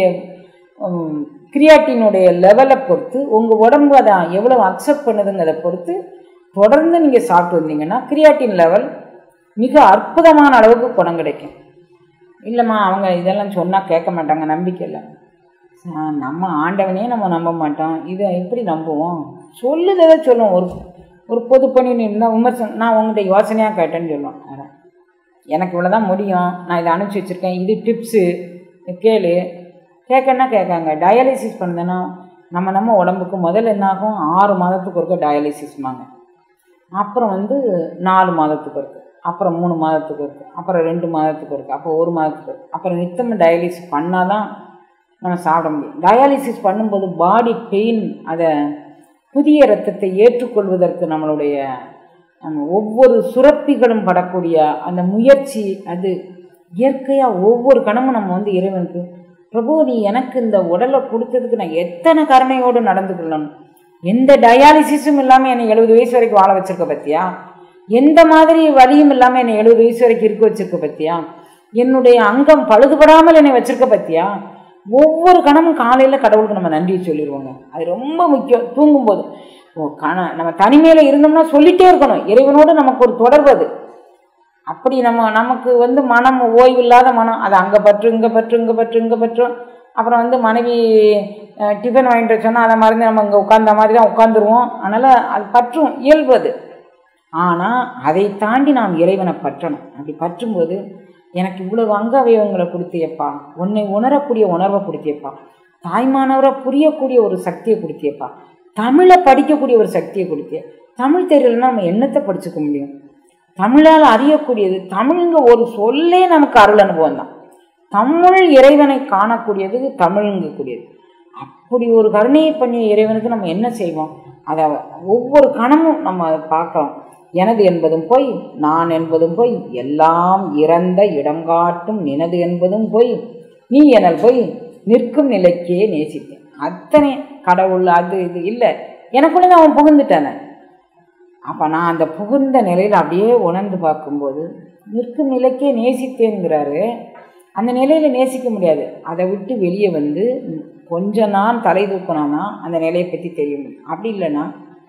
உம், கிரியாட்டினுடைய லெவலை பொறுத்து உங்கள் உடம்பு அதை எவ்வளோ அக்செப்ட் பண்ணுதுங்கிறத பொறுத்து தொடர்ந்து நீங்கள் சாப்பிட்டு வந்தீங்கன்னா கிரியாட்டின் லெவல் மிக அற்புதமான அளவுக்கு குணம் கிடைக்கும் இல்லைம்மா அவங்க இதெல்லாம் சொன்னால் கேட்க மாட்டாங்க நம்பிக்கை இல்லை ஆ, நம்ம ஆண்டவனே நம்ம நம்ப மாட்டோம் இதை எப்படி நம்புவோம் சொல்லுததை சொல்லுவோம் ஒரு ஒரு பொது பணி இருந்தால் விமர்சனம் நான் உங்கள்கிட்ட யோசனையாக கேட்டேன்னு சொல்லுவோம் அதான் எனக்கு இவ்வளோ தான் முடியும் நான் இதை அனுப்பிச்சி வச்சுருக்கேன் இது டிப்ஸு கேளு கேட்கன்னா கேட்காங்க டயாலிசிஸ் பண்ணுதுன்னா நம்ம நம்ம உடம்புக்கு முதல்ல என்னாகும் ஆறு மாதத்துக்கு ஒருக்க டயாலிசிஸ்மாங்க அப்புறம் வந்து நாலு மாதத்துக்கு இருக்கு அப்புறம் மூணு மாதத்துக்கு இருக்கு அப்புறம் ரெண்டு மாதத்துக்கு இருக்கு அப்புறம் ஒரு மாதத்துக்கு இருக்கு அப்புறம் நித்தம் டயாலிசிஸ் பண்ணால் தான் நம்ம சாப்பிட முடியும் டயாலிசிஸ் பண்ணும்போது பாடி பெயின் அதை புதிய ரத்தத்தை ஏற்றுக்கொள்வதற்கு நம்மளுடைய நம்ம ஒவ்வொரு சுரப்பிகளும் படக்கூடிய அந்த முயற்சி அது இயற்கையாக ஒவ்வொரு கணமும் நம்ம வந்து இறைவனுக்கு பிரபு நீ எனக்கு இந்த உடலை கொடுத்ததுக்கு நான் எத்தனை கருணையோடு நடந்துக்கணும் எந்த டயாலிசிஸும் இல்லாமல் என்னை எழுபது வயசு வரைக்கும் வாழ வச்சிருக்க பத்தியா எந்த மாதிரி வலியும் இல்லாமல் என்னை எழுபது வயசு வரைக்கும் இருக்க வச்சிருக்க பத்தியா என்னுடைய அங்கம் பழுதுபடாமல் என்னை வச்சிருக்க பத்தியா ஒவ்வொரு கணமும் காலையில் கடவுளுக்கு நம்ம நன்றி சொல்லிடுவோங்க அது ரொம்ப முக்கியம் தூங்கும்போது ஓ கண நம்ம தனிமையில் இருந்தோம்னா சொல்லிட்டே இருக்கணும் இறைவனோடு நமக்கு ஒரு தொடர்பு அது அப்படி நம்ம நமக்கு வந்து மனம் ஓய்வு இல்லாத மனம் அது அங்கே பற்று இங்கே பற்று இங்கே பற்று இங்கே பற்றும் அப்புறம் வந்து மனைவி அஹ், டிஃபன் வாங்கிட்டு சொன்னால் அதை மறந்து நம்ம இங்கே உட்கார்ந்த மாதிரி தான் உட்காந்துருவோம் அதனால் அது பற்றும் இயல்பு அது ஆனால் அதை தாண்டி நாம் இறைவனை பற்றணும் அப்படி பற்றும்போது எனக்கு இவ்வளவு அங்க அவயவங்களை கொடுத்தியப்பா உன்னை உணரக்கூடிய உணர்வை கொடுத்தியப்பா தாய்மானவரை புரியக்கூடிய ஒரு சக்தியை கொடுத்தியப்பா தமிழை படிக்கக்கூடிய ஒரு சக்தியை கொடுத்திய தமிழ் தெரியலன்னா நம்ம என்னத்தை படிச்சுக்க முடியும் தமிழால் அறியக்கூடியது தமிழ்ங்க ஒரு சொல்லே நமக்கு அருள் அனுபவம் தான் தமிழ் இறைவனை காணக்கூடியது தமிழ்ங்கக்கூடியது அப்படி ஒரு கருணையை பண்ணிய இறைவனுக்கு நம்ம என்ன செய்வோம் அதை ஒவ்வொரு கணமும் நம்ம அதை பார்க்குறோம் எனது என்பதும் போய் நான் என்பதும் போய் எல்லாம் இறந்த இடம் காட்டும் நினது என்பதும் போய் நீ எனல் போய் நிற்கும் நிலைக்கே நேசித்தேன் அத்தனை கடவுள் அது இது இல்லை எனக்குள்ளே நான் அவன் புகுந்துட்டானே அப்போ நான் அந்த புகுந்த நிலையில் அப்படியே உணர்ந்து பார்க்கும்போது நிற்கும் நிலைக்கே நேசித்தேங்கிறாரு அந்த நிலையில் நேசிக்க முடியாது அதை விட்டு வெளியே வந்து கொஞ்ச நாள் தலை தூக்கினானா அந்த நிலையை பற்றி தெரியும் அப்படி இல்லைன்னா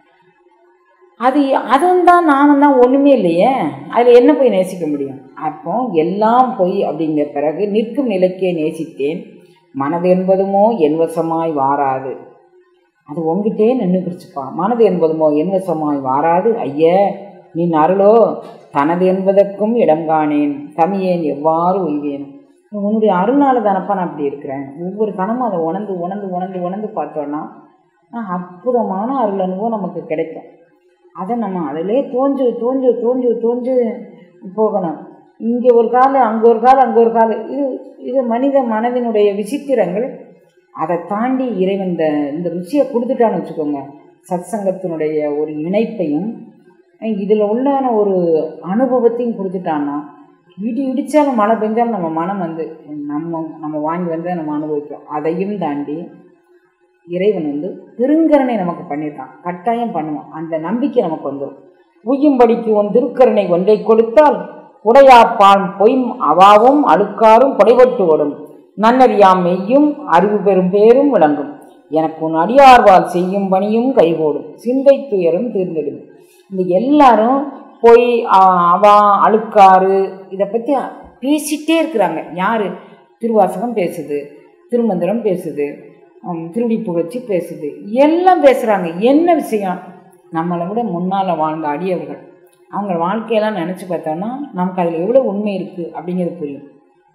அது அதுவும் தான் நானும் தான் ஒன்றுமே இல்லையே அதில் என்ன போய் நேசிக்க முடியும் அப்போ எல்லாம் போய் அப்படிங்கிற பிறகு நிற்கும் நிலைக்கே நேசித்தேன் மனது என்பதுமோ என் வசமாய் வாராது அது உங்ககிட்டே நின்றுக்கிடுச்சுப்பா மனது என்பதுமோ என் வசமாய் வாராது ஐய நீ அருளோ தனது என்பதற்கும் இடம் காணேன் தமியேன் எவ்வாறு உய்வேன் உன்னுடைய அருளால தானப்பா நான் அப்படி இருக்கிறேன் ஒவ்வொரு கணமும் அதை உணர்ந்து உணர்ந்து உணர்ந்து உணர்ந்து பார்த்தோன்னா அற்புதமான அருள் அனுபவம் நமக்கு கிடைக்கும் அதை நம்ம அதிலே தோஞ்சு தோஞ்சு தோஞ்சு தோஞ்சு போகணும் இங்கே ஒரு கால் அங்கே ஒரு கால் அங்கே ஒரு கால் இது இது மனித மனதினுடைய விசித்திரங்கள் அதை தாண்டி இறைவன் இந்த இந்த ருசியை கொடுத்துட்டான்னு வச்சுக்கோங்க சத்சங்கத்தினுடைய ஒரு இணைப்பையும் இதில் உள்ளான ஒரு அனுபவத்தையும் கொடுத்துட்டான்னா இடி இடித்தாலும் மழை பெஞ்சாலும் நம்ம மனம் வந்து நம்ம நம்ம வாங்கி வந்து நம்ம அனுபவிப்போம் அதையும் தாண்டி இறைவன் வந்து பெருங்கருணை நமக்கு பண்ணியிருக்கான் கட்டாயம் பண்ணுவான் அந்த நம்பிக்கை நமக்கு வந்துடும் உய்யும்படிக்கு உன் திருக்கருணை ஒன்றை கொடுத்தால் உடையாப்பான் பொய்ம் அவாவும் அழுக்காரும் புடைபட்டு ஓடும் நன்னறியாம் மெய்யும் அறிவு பெறும் பேரும் விளங்கும் எனக்கு உன் அடியார்வால் செய்யும் பணியும் கைகோடும் சிந்தை துயரும் தீர்ந்திடும் இந்த எல்லாரும் பொய் அவா அழுக்காறு இதை பற்றி பேசிகிட்டே இருக்கிறாங்க யார் திருவாசகம் பேசுது திருமந்திரம் பேசுது திருடி புகழ்ச்சி பேசுது எல்லாம் பேசுகிறாங்க என்ன விஷயம் நம்மளை விட முன்னால் வாழ்ந்த அடியவர்கள் அவங்க வாழ்க்கையெல்லாம் நினச்சி பார்த்தோன்னா நமக்கு அதில் எவ்வளோ உண்மை இருக்குது அப்படிங்கிறது புரியும்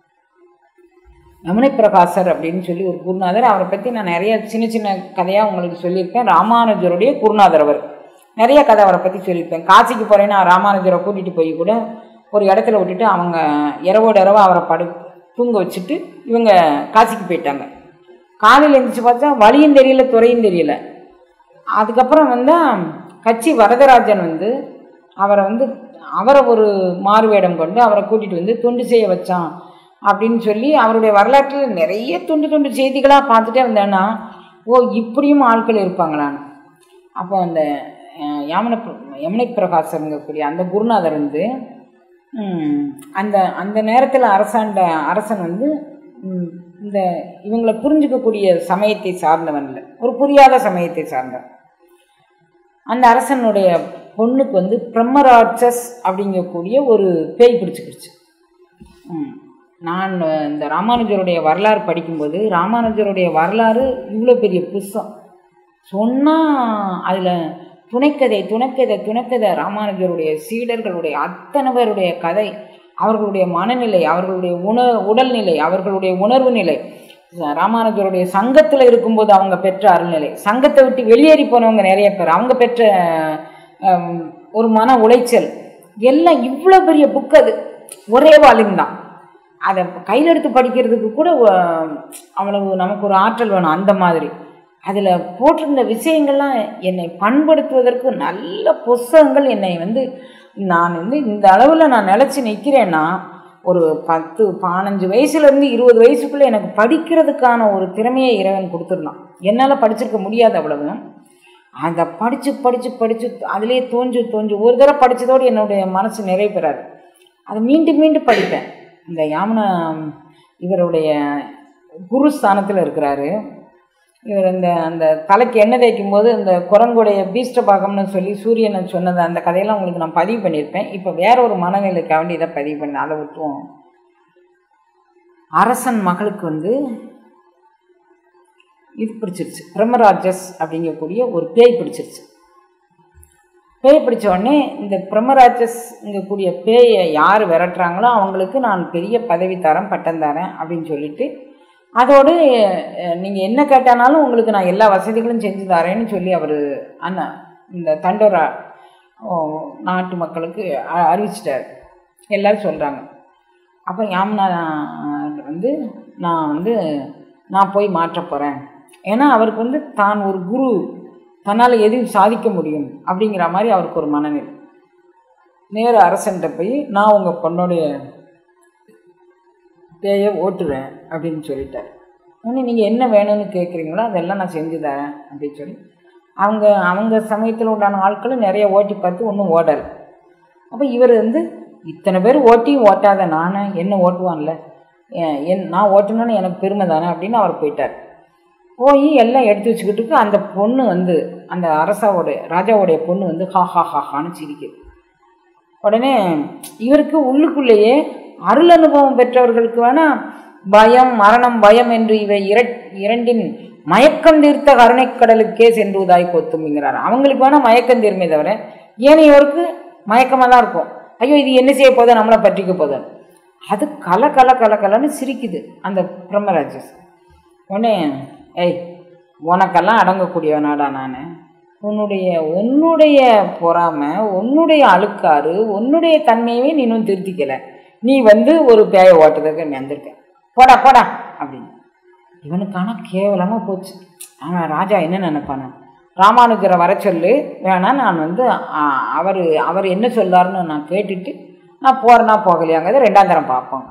யமுனை பிரகாசர் அப்படின்னு சொல்லி ஒரு குருநாதர் அவரை பற்றி நான் நிறைய சின்ன சின்ன கதையாக உங்களுக்கு சொல்லியிருப்பேன் ராமானுஜருடைய குருநாதர் அவர் நிறைய கதை அவரை பற்றி சொல்லியிருப்பேன் காசிக்கு போகிறேன்னா ராமானுஜரை கூட்டிகிட்டு போய் கூட ஒரு இடத்துல விட்டுட்டு அவங்க இரவோட இரவா அவரை படு தூங்க வச்சுட்டு இவங்க காசிக்கு போயிட்டாங்க காலையில் எழுந்திரிச்சு பார்த்தா வழியும் தெரியல துறையும் தெரியல அதுக்கப்புறம் வந்து கட்சி வரதராஜன் வந்து அவரை வந்து அவரை ஒரு மாறுவேடம் கொண்டு அவரை கூட்டிகிட்டு வந்து தொண்டு செய்ய வச்சான் அப்படின்னு சொல்லி அவருடைய வரலாற்றில் நிறைய துண்டு துண்டு செய்திகளாக பார்த்துட்டே வந்தேன்னா ஓ இப்படியும் ஆட்கள் இருப்பாங்களான்னு அப்போ அந்த யமன யமுனை பிரகாசங்கக்கூடிய அந்த குருநாதர் வந்து அந்த அந்த நேரத்தில் அரசாண்ட அரசன் வந்து இந்த இவங்களை புரிஞ்சுக்கக்கூடிய சமயத்தை சார்ந்தவன் இல்லை ஒரு புரியாத சமயத்தை சார்ந்தவன் அந்த அரசனுடைய பொண்ணுக்கு வந்து பிரம்மராட்சஸ் அப்படிங்கக்கூடிய ஒரு பேய் பிடிச்சிக்கிடுச்சு நான் இந்த ராமானுஜருடைய வரலாறு படிக்கும்போது ராமானுஜருடைய வரலாறு இவ்வளோ பெரிய புஸ்தம் சொன்னால் அதில் துணைக்கதை துணைக்கதை துணைக்கதை ராமானுஜருடைய சீடர்களுடைய அத்தனை பேருடைய கதை அவர்களுடைய மனநிலை அவர்களுடைய உண உடல்நிலை அவர்களுடைய உணர்வு நிலை ராமானுஜருடைய சங்கத்தில் இருக்கும்போது அவங்க பெற்ற அருள்நிலை சங்கத்தை விட்டு வெளியேறி போனவங்க நிறைய பேர் அவங்க பெற்ற ஒரு மன உளைச்சல் எல்லாம் இவ்வளோ பெரிய புக் அது ஒரே வால்யூம் தான் அதை கையில் எடுத்து படிக்கிறதுக்கு கூட அவ்வளவு நமக்கு ஒரு ஆற்றல் வேணும் அந்த மாதிரி அதில் போட்டிருந்த விஷயங்கள்லாம் என்னை பண்படுத்துவதற்கு நல்ல புஸ்தகங்கள் என்னை வந்து நான் வந்து இந்த அளவில் நான் நிலச்சி நிற்கிறேன்னா ஒரு பத்து பதினஞ்சு வயசுலேருந்து இருபது வயசுக்குள்ளே எனக்கு படிக்கிறதுக்கான ஒரு திறமையை இறைவன் கொடுத்துருந்தான் என்னால் படிச்சிருக்க முடியாது அவ்வளவும் அதை படித்து படித்து படித்து அதிலே தோஞ்சு தோஞ்சு ஒரு தடவை படித்ததோடு என்னுடைய மனசு நிறைவு பெறாது அதை மீண்டும் மீண்டும் படிப்பேன் இந்த யாமுனா இவருடைய குரு ஸ்தானத்தில் இருக்கிறாரு இவர் இந்த அந்த தலைக்கு எண்ணெய் தேய்க்கும் போது இந்த குரங்குடைய பீஷ்டபாகம்னு சொல்லி சூரியனை சொன்னது அந்த கதையெல்லாம் உங்களுக்கு நான் பதிவு பண்ணியிருப்பேன் இப்போ வேற ஒரு மனநிலைக்காக வேண்டி இதை பதிவு பண்ணேன் அதை விட்டுருவோம் அரசன் மகளுக்கு வந்து இது பிடிச்சிருச்சு பிரம்மராஜஸ் அப்படிங்கக்கூடிய ஒரு பேய் பிடிச்சிருச்சு பேய் பிடிச்ச உடனே இந்த பிரம்மராஜஸ்ங்கக்கூடிய பேயை யார் விரட்டுறாங்களோ அவங்களுக்கு நான் பெரிய பதவி தரேன் பட்டம் தரேன் அப்படின்னு சொல்லிட்டு அதோடு நீங்கள் என்ன கேட்டானாலும் உங்களுக்கு நான் எல்லா வசதிகளும் செஞ்சு தரேன்னு சொல்லி அவர் அண்ணா இந்த தண்டோரா ஓ, நாட்டு மக்களுக்கு அ- அறிவிச்சிட்டார் எல்லாரும் சொல்கிறாங்க அப்போ யாம்னா வந்து நான் வந்து நான் போய் மாற்ற போகிறேன் ஏன்னா அவருக்கு வந்து தான் ஒரு குரு தன்னால் எதையும் சாதிக்க முடியும் அப்படிங்கிற மாதிரி அவருக்கு ஒரு மனநிலை நேர அரசன்ட்ட போய் நான் உங்கள் பொண்ணுடைய பேயை ஓட்டுறேன் அப்படின்னு சொல்லிட்டார் உடனே நீங்கள் என்ன வேணும்னு கேட்குறீங்களோ அதெல்லாம் நான் செஞ்சு தரேன் அப்படின்னு சொல்லி அவங்க அவங்க சமயத்தில் உண்டான ஆட்களும் நிறைய ஓட்டி பார்த்து ஒன்றும் ஓடலை அப்போ இவர் வந்து இத்தனை பேர் ஓட்டியும் ஓட்டாத நானே என்ன ஓட்டுவான்ல என் என் நான் ஓட்டணும்னு எனக்கு பெருமை தானே அப்படின்னு அவர் போயிட்டார் போய் எல்லாம் எடுத்து வச்சுக்கிட்டு அந்த பொண்ணு வந்து அந்த அரசாவோடைய ராஜாவுடைய பொண்ணு வந்து ஹா ஹா ஹா ஹான்னு சிரிக்குது உடனே இவருக்கு உள்ளுக்குள்ளேயே அருள் அனுபவம் பெற்றவர்களுக்கு வேணா பயம் மரணம் பயம் என்று இவை இர இரண்டின் மயக்கம் தீர்த்த கருணைக்கடலுக்கே சென்றுவதாய் கொத்தும்ங்கிறார் அவங்களுக்கு வேணா மயக்கம் தீர்மே தவிர ஏனையோருக்கு மயக்கமாக தான் இருக்கும் ஐயோ இது என்ன செய்ய போதோ நம்மளை பற்றிக்க போதோ அது கல கல கல கலன்னு சிரிக்குது அந்த பிரம்மராஜஸ் உடனே ஏய் உனக்கெல்லாம் அடங்கக்கூடிய நாடா நான் உன்னுடைய உன்னுடைய பொறாமை உன்னுடைய அழுக்காறு உன்னுடைய தன்மையவே நீ இன்னும் திருத்திக்கல நீ வந்து ஒரு பேயை ஓட்டுறதுக்கு நீ வந்திருக்க போடா போடா அப்படின்னு இவனுக்கான கேவலமாக போச்சு அவன் ராஜா என்ன நினைப்பானு ராமானுஜரை வர சொல்லு வேணா நான் வந்து அவர் அவர் என்ன சொல்லாருன்னு நான் கேட்டுட்டு நான் போகிறேன்னா போகலையாங்கிறத ரெண்டாம் தரம் பார்ப்போம்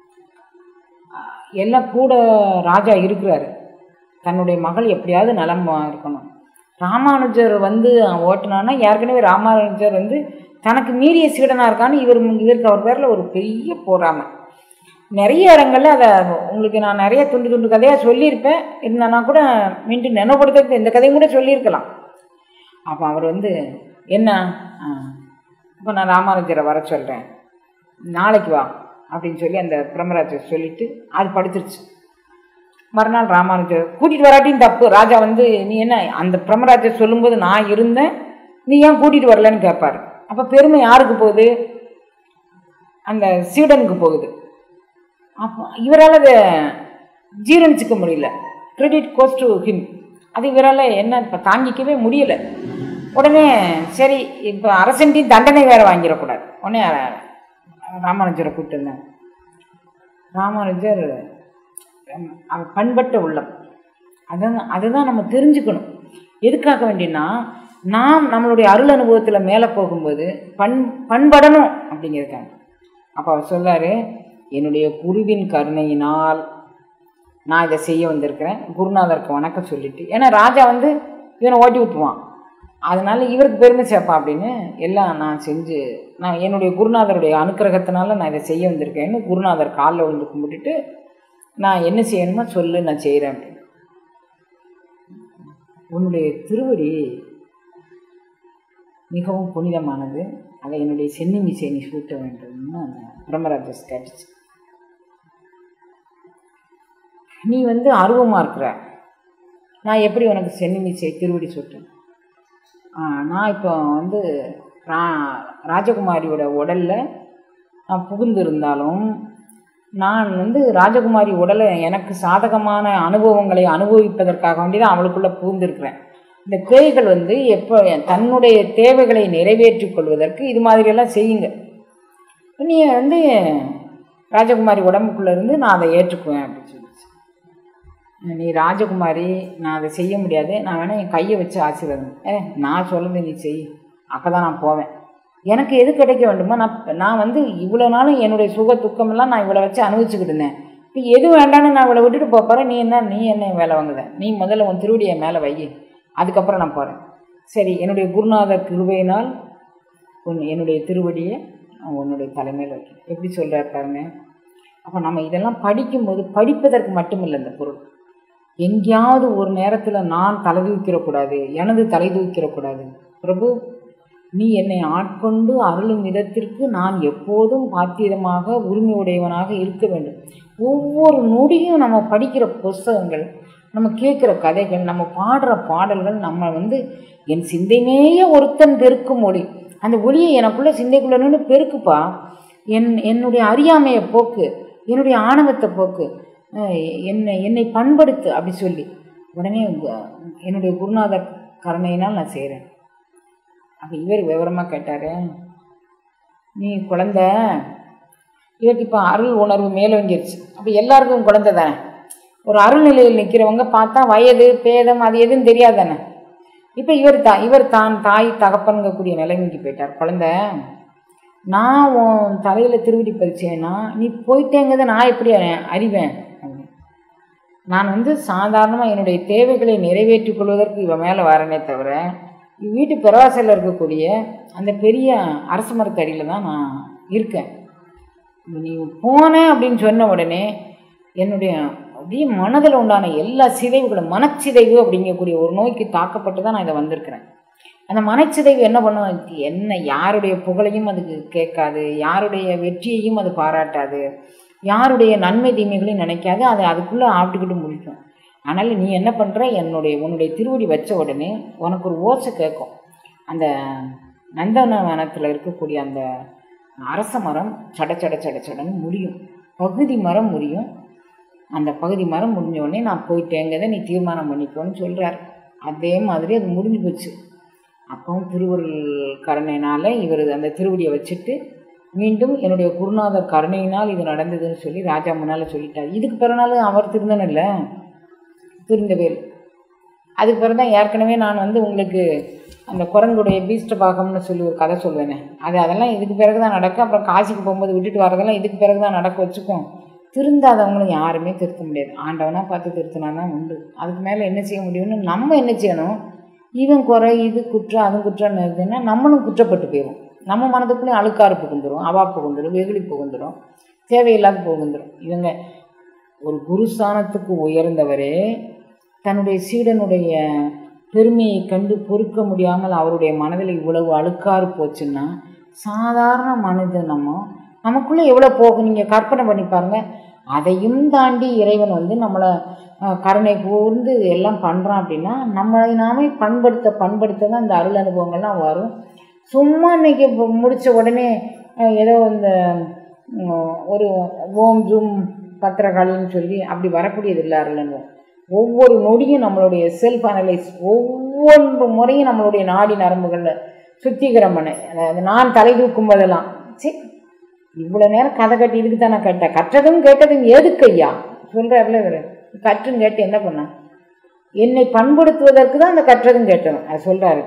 எல்லாம் கூட ராஜா இருக்கிறாரு தன்னுடைய மகள் எப்படியாவது நலமா இருக்கணும் ராமானுஜர் வந்து ஓட்டுனான்னா ஏற்கனவே ராமானுஜர் வந்து தனக்கு மீறிய சீடனாக இருக்கான்னு இவர் இவருக்கு அவர் பேரில் ஒரு பெரிய போறாமை நிறைய இடங்கள்ல அதை உங்களுக்கு நான் நிறைய துண்டு துண்டு கதையாக சொல்லியிருப்பேன் இருந்தானா கூட மீண்டும் நினைவுபடுத்துறதுக்கு இந்த கதையும் கூட சொல்லியிருக்கலாம் அப்போ அவர் வந்து என்ன இப்போ நான் ராமானுஜரை வர சொல்கிறேன் நாளைக்கு வா அப்படின்னு சொல்லி அந்த பிரம்மராஜர் சொல்லிட்டு அது படுத்துருச்சு மறுநாள் ராமானுஜர் கூட்டிகிட்டு வராட்டியும் தப்பு ராஜா வந்து நீ என்ன அந்த பிரம்மராஜர் சொல்லும்போது நான் இருந்தேன் நீ ஏன் கூட்டிகிட்டு வரலன்னு கேட்பார் அப்போ பெருமை யாருக்கு போகுது அந்த சீடனுக்கு போகுது அப்போ இவரால் அதை ஜீரணிச்சிக்க முடியல கிரெடிட் கோஸ் டு ஹிம் அது இவரால் என்ன இப்போ தாங்கிக்கவே முடியல உடனே சரி இப்போ அரசன்ட்டையும் தண்டனை வேறு வாங்கிடக்கூடாது உடனே ராமானுஜரை கூப்பிட்டு இருந்தேன் ராமானுஜர் அவர் பண்பட்ட உள்ளம் அதான் அதுதான் நம்ம தெரிஞ்சுக்கணும் எதுக்காக வேண்டினா நாம் நம்மளுடைய அருள் அனுபவத்தில் மேலே போகும்போது பண் பண்படணும் அப்படிங்கிறதுக்காக அப்போ அவர் சொல்லார் என்னுடைய குருவின் கருணையினால் நான் இதை செய்ய வந்திருக்கிறேன் குருநாதருக்கு வணக்கம் சொல்லிட்டு ஏன்னா ராஜா வந்து இவனை ஓட்டி விட்டுருவான் அதனால் இவருக்கு பெருமை சேர்ப்பான் அப்படின்னு எல்லாம் நான் செஞ்சு நான் என்னுடைய குருநாதருடைய அனுக்கிரகத்தினால நான் இதை செய்ய வந்திருக்கேன்னு குருநாதர் காலில் விழுந்து கும்பிட்டுட்டு நான் என்ன செய்யணுமோ சொல்லு நான் செய்கிறேன் அப்படின்னு உன்னுடைய திருவடி மிகவும் புனிதமானது அதை என்னுடைய சென்னி மிசை நீ சூட்ட வேண்டும்னு அந்த பிரம்மராஜஸ் கேட்டுச்சு நீ வந்து ஆர்வமாக இருக்கிற நான் எப்படி உனக்கு சென்னி மிசை திருவடி சூட்டேன் நான் இப்போ வந்து ரா ராஜகுமாரியோட உடலில் நான் புகுந்திருந்தாலும் நான் வந்து ராஜகுமாரி உடலை எனக்கு சாதகமான அனுபவங்களை அனுபவிப்பதற்காக வேண்டி தான் அவளுக்குள்ளே புகுந்திருக்கிறேன் இந்த பேய்கள் வந்து எப்போ தன்னுடைய தேவைகளை நிறைவேற்றிக் கொள்வதற்கு இது மாதிரியெல்லாம் செய்யுங்க நீ வந்து ராஜகுமாரி உடம்புக்குள்ளே இருந்து நான் அதை ஏற்றுக்குவேன் அப்படின்னு சொல்லிச்சு நீ ராஜகுமாரி நான் அதை செய்ய முடியாது நான் வேணால் என் கையை வச்சு ஆசீர்வாதம் ஏ நான் சொல்லுது நீ செய் அப்போ தான் நான் போவேன் எனக்கு எது கிடைக்க வேண்டுமோ நான் நான் வந்து இவ்வளோ நாளும் என்னுடைய சுக துக்கமெல்லாம் நான் இவ்வளோ வச்சு அனுபவிச்சுக்கிட்டு இருந்தேன் இப்போ எது வேண்டான்னு நான் இவ்வளோ விட்டுட்டு போகிறேன் நீ என்ன நீ என்ன வேலை வாங்குத நீ முதல்ல உன் திருவடியை மேலே வை அதுக்கப்புறம் நான் போகிறேன் சரி என்னுடைய குருநாதர் கிருபையினால் உன் என்னுடைய திருவடியை உன்னுடைய தலைமையில் வைக்கிறேன் எப்படி சொல்கிறார் பாருங்க அப்போ நம்ம இதெல்லாம் படிக்கும்போது படிப்பதற்கு மட்டுமில்லை இந்த பொருள் எங்கேயாவது ஒரு நேரத்தில் நான் தலை தூக்கிடக்கூடாது எனது தலை தூக்கிடக்கூடாது பிரபு நீ என்னை ஆட்கொண்டு அருளும் விதத்திற்கு நான் எப்போதும் பாத்தியமாக உரிமையுடையவனாக இருக்க வேண்டும் ஒவ்வொரு நொடியும் நம்ம படிக்கிற புஸ்தகங்கள் நம்ம கேட்குற கதைகள் நம்ம பாடுற பாடல்கள் நம்ம வந்து என் சிந்தைனேய ஒருத்தன் பெருக்கும் ஒளி அந்த ஒளியை எனக்குள்ளே சிந்தைக்குள்ளே நின்று பெருக்குப்பா என் என்னுடைய அறியாமையை போக்கு என்னுடைய ஆணவத்தை போக்கு அஹ் என்னை என்னை பண்படுத்து அப்படி சொல்லி உடனே உங்க- என்னுடைய குருநாதர் கருணையினால் நான் செய்கிறேன் அப்போ இவர் விவரமாக கேட்டார் நீ குழந்த இவருக்கு இப்போ அருள் உணர்வு மேலோங்கிருச்சு அப்போ எல்லாருக்கும் குழந்தை தானே ஒரு அருள்நிலையில் நிற்கிறவங்க பார்த்தா வயது பேதம் அது எதுவும் தெரியாது தானே இப்போ இவர் தான் இவர் தான் தாய் தகப்பன்கக்கூடிய நிலைமைக்கு போயிட்டார் குழந்த நான் உன் தலையில் திருவிடி பறிச்சேன்னா நீ போயிட்டேங்கிறத நான் எப்படி அறி- அறிவேன் அப்படின்னு. நான் வந்து சாதாரணமாக என்னுடைய தேவைகளை நிறைவேற்றிக் கொள்வதற்கு இவன் மேலே வரனே தவிர வீட்டு பிறவாசலில் இருக்கக்கூடிய அந்த பெரிய அரச மரத்தடியில் தான் நான் இருக்கேன் நீ போன அப்படின்னு சொன்ன உடனே என்னுடைய அப்படியே மனதில் உண்டான எல்லா சிதைவுகளும் மனச்சிதைவு அப்படிங்கக்கூடிய ஒரு நோய்க்கு தாக்கப்பட்டு தான் நான் இதை வந்திருக்கிறேன் அந்த மனச்சிதைவு என்ன பண்ணும் என்ன யாருடைய புகழையும் அதுக்கு கேட்காது யாருடைய வெற்றியையும் அது பாராட்டாது யாருடைய நன்மை தீமைகளையும் நினைக்காது அது அதுக்குள்ளே ஆப்பிட்டுக்கிட்டு முடிக்கும் அதனால் நீ என்ன பண்ணுற என்னுடைய உன்னுடைய திருவடி வச்ச உடனே உனக்கு ஒரு ஓசை கேட்கும் அந்த நந்தனவனத்தில் இருக்கக்கூடிய அந்த அரச மரம் சட சட சட சடன்னு முடியும் பகுதி மரம் முடியும் அந்த பகுதி மரம் முடிஞ்ச உடனே நான் போயிட்டேங்கிறத நீ தீர்மானம் பண்ணிக்கோன்னு சொல்கிறார் அதே மாதிரி அது முடிஞ்சு போச்சு அப்பவும் திருவருள் கருணையினால் இவர் அந்த திருவடியை வச்சுட்டு மீண்டும் என்னுடைய குருநாதர் கருணையினால் இது நடந்ததுன்னு சொல்லி ராஜா முன்னால் சொல்லிட்டார் இதுக்கு பிறநாள் அவர் திருந்தனும் இல்லை திருந்தவேல் அதுக்கு பிறகு தான் ஏற்கனவே நான் வந்து உங்களுக்கு அந்த குரங்குடைய பீஸ்ட பாகம்னு சொல்லி ஒரு கதை சொல்லுவேனே அது அதெல்லாம் இதுக்கு பிறகு தான் நடக்கும் அப்புறம் காசிக்கு போகும்போது விட்டுட்டு வரதெல்லாம் இதுக்கு பிறகு தான் நடக்க வச்சுக்கும் திருந்தாதவங்களும் யாருமே திருத்த முடியாது ஆண்டவனாக பார்த்து திருத்தினா தான் உண்டு அதுக்கு மேலே என்ன செய்ய முடியும்னு நம்ம என்ன செய்யணும் இவன் குறை இது குற்றம் அது குற்றம்னு இருந்ததுன்னா நம்மளும் குற்றப்பட்டு போயிடும் நம்ம மனதுக்குள்ளேயும் அழுக்காறு புகுந்துடும் அவா புகுந்துடும் வெகுளி புகுந்துடும் தேவையில்லாத புகுந்துடும் இவங்க ஒரு குருஸ்தானத்துக்கு உயர்ந்தவரே தன்னுடைய சீடனுடைய பெருமையை கண்டு பொறுக்க முடியாமல் அவருடைய மனதில் இவ்வளவு அழுக்காறு போச்சுன்னா சாதாரண மனிதன் நம்ம நமக்குள்ளே எவ்வளோ போகும் நீங்கள் கற்பனை பண்ணி பாருங்க அதையும் தாண்டி இறைவன் வந்து நம்மளை அஹ், கருணை கூர்ந்து எல்லாம் பண்ணுறான் அப்படின்னா நம்மளை நாமே பண்படுத்த பண்படுத்த தான் இந்த அருள் அனுபவங்கள்லாம் வரும் சும்மா இன்னைக்கு இப்போ முடித்த உடனே அஹ், ஏதோ இந்த உம், ஒரு ஓம் ஜூம் பத்திரகாளின்னு சொல்லி அப்படி வரக்கூடியது இல்லை அருள் அனுபவம் ஒவ்வொரு நொடியும் நம்மளுடைய செல்ஃப் அனலைஸ் ஒவ்வொரு முறையும் நம்மளுடைய நாடி நரம்புகளில் சுத்திகரம் பண்ண அதாவது நான் தலை தூக்கும் போதெல்லாம் சி இவ்வளோ நேரம் கதை கட்டி இதுக்கு தானே கேட்டேன் கற்றதும் கேட்டதும் எதுக்கு ஐயா சொல்கிறாருல இவர் கற்றும் கேட்டு என்ன பண்ண என்னை பண்படுத்துவதற்கு தான் அந்த கற்றதும் கேட்டதும் அது சொல்கிறாரு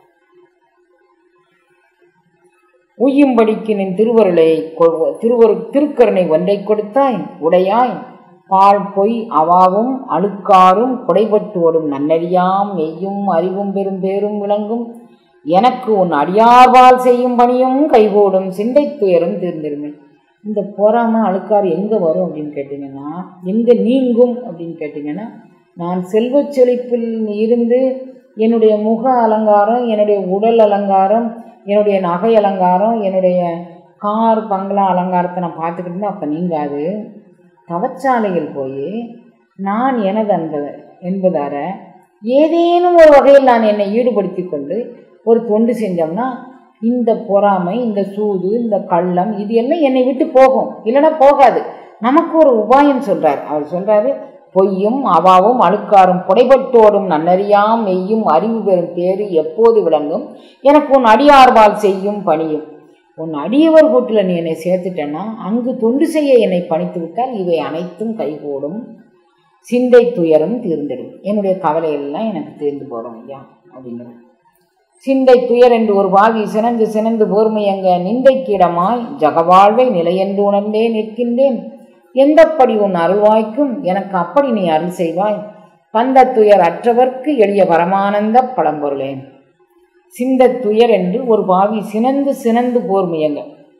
உய்யும்படிக்கு நின் திருவருளை கொ- திருவரு திருக்கருணை ஒன்றை கொடுத்தாய் உடையாய் பால் பொய் அவாவும் அழுக்காரும் குடைபட்டு ஓடும் நன்னறியாம் மெய்யும் அறிவும் பெரும் பேரும் விளங்கும் எனக்கு உன் அடியார்வால் செய்யும் பணியும் கைகூடும் சிந்தை துயரும் தீர்ந்திருமே இந்த பொறாம அழுக்காறு எங்கே வரும் அப்படின்னு கேட்டிங்கன்னா எங்கே நீங்கும் அப்படின்னு கேட்டிங்கன்னா நான் செல்வச் செழிப்பில் இருந்து என்னுடைய முக அலங்காரம் என்னுடைய உடல் அலங்காரம் என்னுடைய நகை அலங்காரம் என்னுடைய கார் பங்களா அலங்காரத்தை நான் பார்த்துக்கிட்டு இருந்தா அப்போ நீங்காது தவச்சாலையில் போய் நான் எனது என்பது என்பதார ஏதேனும் ஒரு வகையில் நான் என்னை ஈடுபடுத்தி கொண்டு ஒரு தொண்டு செஞ்சோம்னா இந்த பொறாமை இந்த சூது இந்த கள்ளம் இது எல்லாம் என்னை விட்டு போகும் இல்லைன்னா போகாது நமக்கு ஒரு உபாயம் சொல்றார் அவர் சொல்றாரு பொய்யும் அவாவும் அழுக்காரும் புடைபட்டோடும் நன்னறியாம் மெய்யும் அறிவு பெறும் பேரு எப்போது விளங்கும் எனக்கு உன் அடியார்வால் செய்யும் பணியும் உன் அடியவர் கூட்டில் நீ என்னை சேர்த்துட்டேன்னா அங்கு தொண்டு செய்ய என்னை பணித்து விட்டால் இவை அனைத்தும் கைகூடும் சிந்தை துயரும் தீர்ந்திடும் என்னுடைய கவலையெல்லாம் எனக்கு தீர்ந்து போகிறோம் ஐயா அப்படிங்கிறது சிந்தை துயர் என்று ஒரு வாவி சினந்து சினந்து போர்மையங்க நிந்தைக்கிடமாய் ஜகவாழ்வை நிலையென்று உணர்ந்தே நிற்கின்றேன் எந்தப்படி உன் அருள்வாய்க்கும் எனக்கு அப்படி நீ அருள் செய்வாய் பந்த துயர் அற்றவர்க்கு எளிய பரமானந்த பழம்பொருளே சிந்த துயர் என்று ஒரு பாவி சினந்து சினந்து போர் முயங்க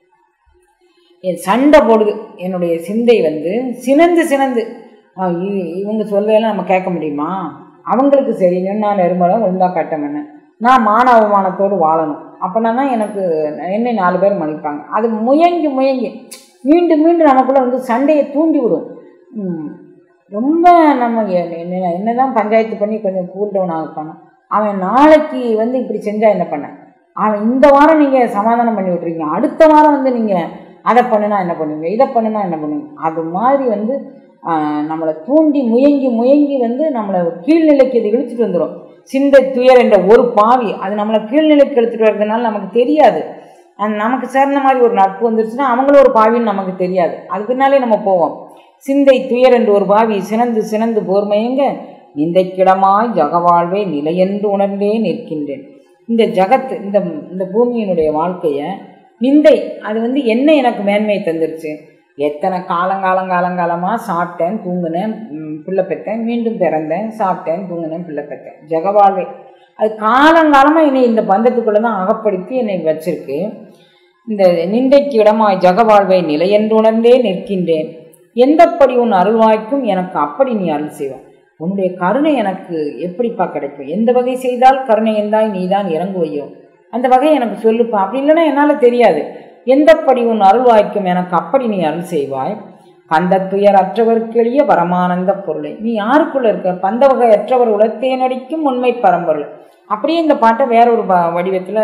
என் சண்டை போடுது என்னுடைய சிந்தை வந்து சினந்து சினந்து ஆ, இ- இவங்க சொல்லலாம் நம்ம கேட்க முடியுமா அவங்களுக்கு சரி நான் நெருமலம் ஒழுங்கா கட்டமென்ன நான் மான அவமானத்தோடு வாழணும் அப்போனா தான் எனக்கு என்னை நாலு பேர் மன்னிப்பாங்க அது முயங்கி முயங்கி மீண்டும் மீண்டும் நமக்குள்ளே வந்து சண்டையை தூண்டி விடும் ம், ரொம்ப நம்ம எ- என்ன என்னதான் பஞ்சாயத்து பண்ணி கொஞ்சம் கூல் டவுன் ஆகணும் அவன் நாளைக்கு வந்து இப்படி செஞ்சா என்ன பண்ண அவன் இந்த வாரம் நீங்கள் சமாதானம் பண்ணி விட்றீங்க அடுத்த வாரம் வந்து நீங்கள் அதை பண்ணுனா என்ன பண்ணுவீங்க இதை பண்ணுனா என்ன பண்ணுவீங்க அது மாதிரி வந்து ஆஹ், நம்மளை தூண்டி முயங்கி முயங்கி வந்து நம்மளை கீழ்நிலைக்கு இது இழுத்துட்டு வந்துடும் சிந்தை துயர் என்ற ஒரு பாவி அது நம்மளை கீழ்நிலைக்கு இழுத்துட்டு வர்றதுனால நமக்கு தெரியாது அந்த நமக்கு சேர்ந்த மாதிரி ஒரு நட்பு வந்துருச்சுன்னா அவங்களும் ஒரு பாவின்னு நமக்கு தெரியாது அது பின்னாலே நம்ம போவோம் சிந்தை துயர் என்று ஒரு பாவி சினந்து சினந்து போர்மயங்க நிந்தைக்கிடமாய் ஜகவாழ்வை நிலையென்று உணர்ந்தே நிற்கின்றேன் இந்த ஜகத் இந்த இந்த பூமியினுடைய வாழ்க்கையை நிந்தை அது வந்து என்ன எனக்கு மேன்மையை தந்துருச்சு எத்தனை காலங்காலம் காலங்காலமாக சாப்பிட்டேன் தூங்கினேன் ம், பிள்ளை பெற்றேன் மீண்டும் பிறந்தேன் சாப்பிட்டேன் தூங்கினேன் பிள்ளை பெற்றேன் ஜெகவாழ்வை அது காலங்காலமாக என்னை இந்த பந்தத்துக்குள்ளே தான் அகப்படுத்தி என்னை வச்சிருக்கு இந்த நிந்தைக்கு இடமாய் ஜகவாழ்வை நிலையென்று உணர்ந்தே நிற்கின்றேன் எந்தப்படி உன் அருள்வாய்க்கும் எனக்கு அப்படி நீ அருள் செய்வாய் உன்னுடைய கருணை எனக்கு எப்படிப்பா கிடைக்கும் எந்த வகை செய்தால் கருணை எந்தாய் நீதான் இறங்குவையோ அந்த வகை எனக்கு சொல்லுப்பா அப்படி இல்லைன்னா என்னால் தெரியாது எந்தப்படி உன் அருள்வாய்க்கும் எனக்கு அப்படி நீ அருள் செய்வாய் பந்தத்துயர் அற்றவருக்கு எளிய பரமானந்த பொருளை நீ யாருக்குள்ள இருக்க பந்த வகை அற்றவர் உலத்தே நடிக்கும் உண்மை பரம்பொருள் அப்படியே இந்த பாட்டை வேற ஒரு ப வடிவத்தில்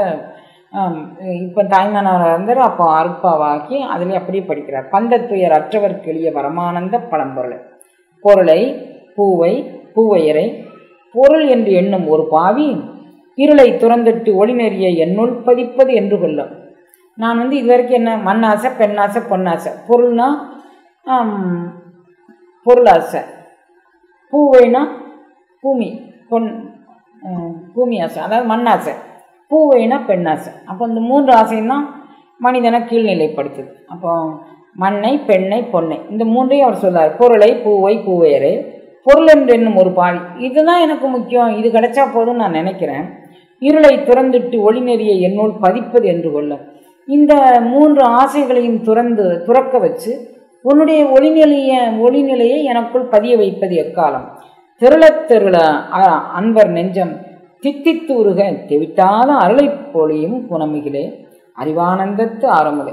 இப்போ தாய்மானார் இருந்தார் அப்போ அருப்பாவாக்கி அதிலே அப்படியே படிக்கிறார் பந்தத்துயர் அற்றவருக்கு எளிய பரமானந்த பழம்பொருளை பொருளை பூவை பூவையரை பொருள் என்று எண்ணும் ஒரு பாவி இருளை துறந்துட்டு ஒளிநெறிய என்னுள் பதிப்பது என்று கொள்ளும் நான் வந்து இது வரைக்கும் என்ன மண்ணாசை பெண்ணாசை பொன்னாசை பொருள்னா ஆம், பொருளாசை பூவைனா பூமி பொன் அஹ், பூமி ஆசை அதாவது மண்ணாசை பூவைனா பெண்ணாசை அப்போ இந்த மூன்று ஆசையும் தான் மனிதனை கீழ்நிலைப்படுத்துது அப்போ மண்ணை பெண்ணை பொன்னை இந்த மூன்றையும் அவர் சொல்றார் பொருளை பூவை பூவையரே பொருள் என்று என்னும் ஒரு பாவி இதுதான் எனக்கு முக்கியம் இது கிடைச்சா போதும் நான் நினைக்கிறேன் இருளை துறந்துட்டு ஒளிநெறிய என்னுள் பதிப்பது என்று கொள்ள இந்த மூன்று ஆசைகளையும் துறந்து துறக்க வச்சு உன்னுடைய ஒளிநிலைய ஒளிநிலையை எனக்குள் பதிய வைப்பது எக்காலம் திரளத் திரள அ- அன்பர் நெஞ்சம் தித்தித்து உருக தெவிட்டாத அருளைப் பொழியும் குணமிகளே அறிவானந்தத்து ஆரம்புலே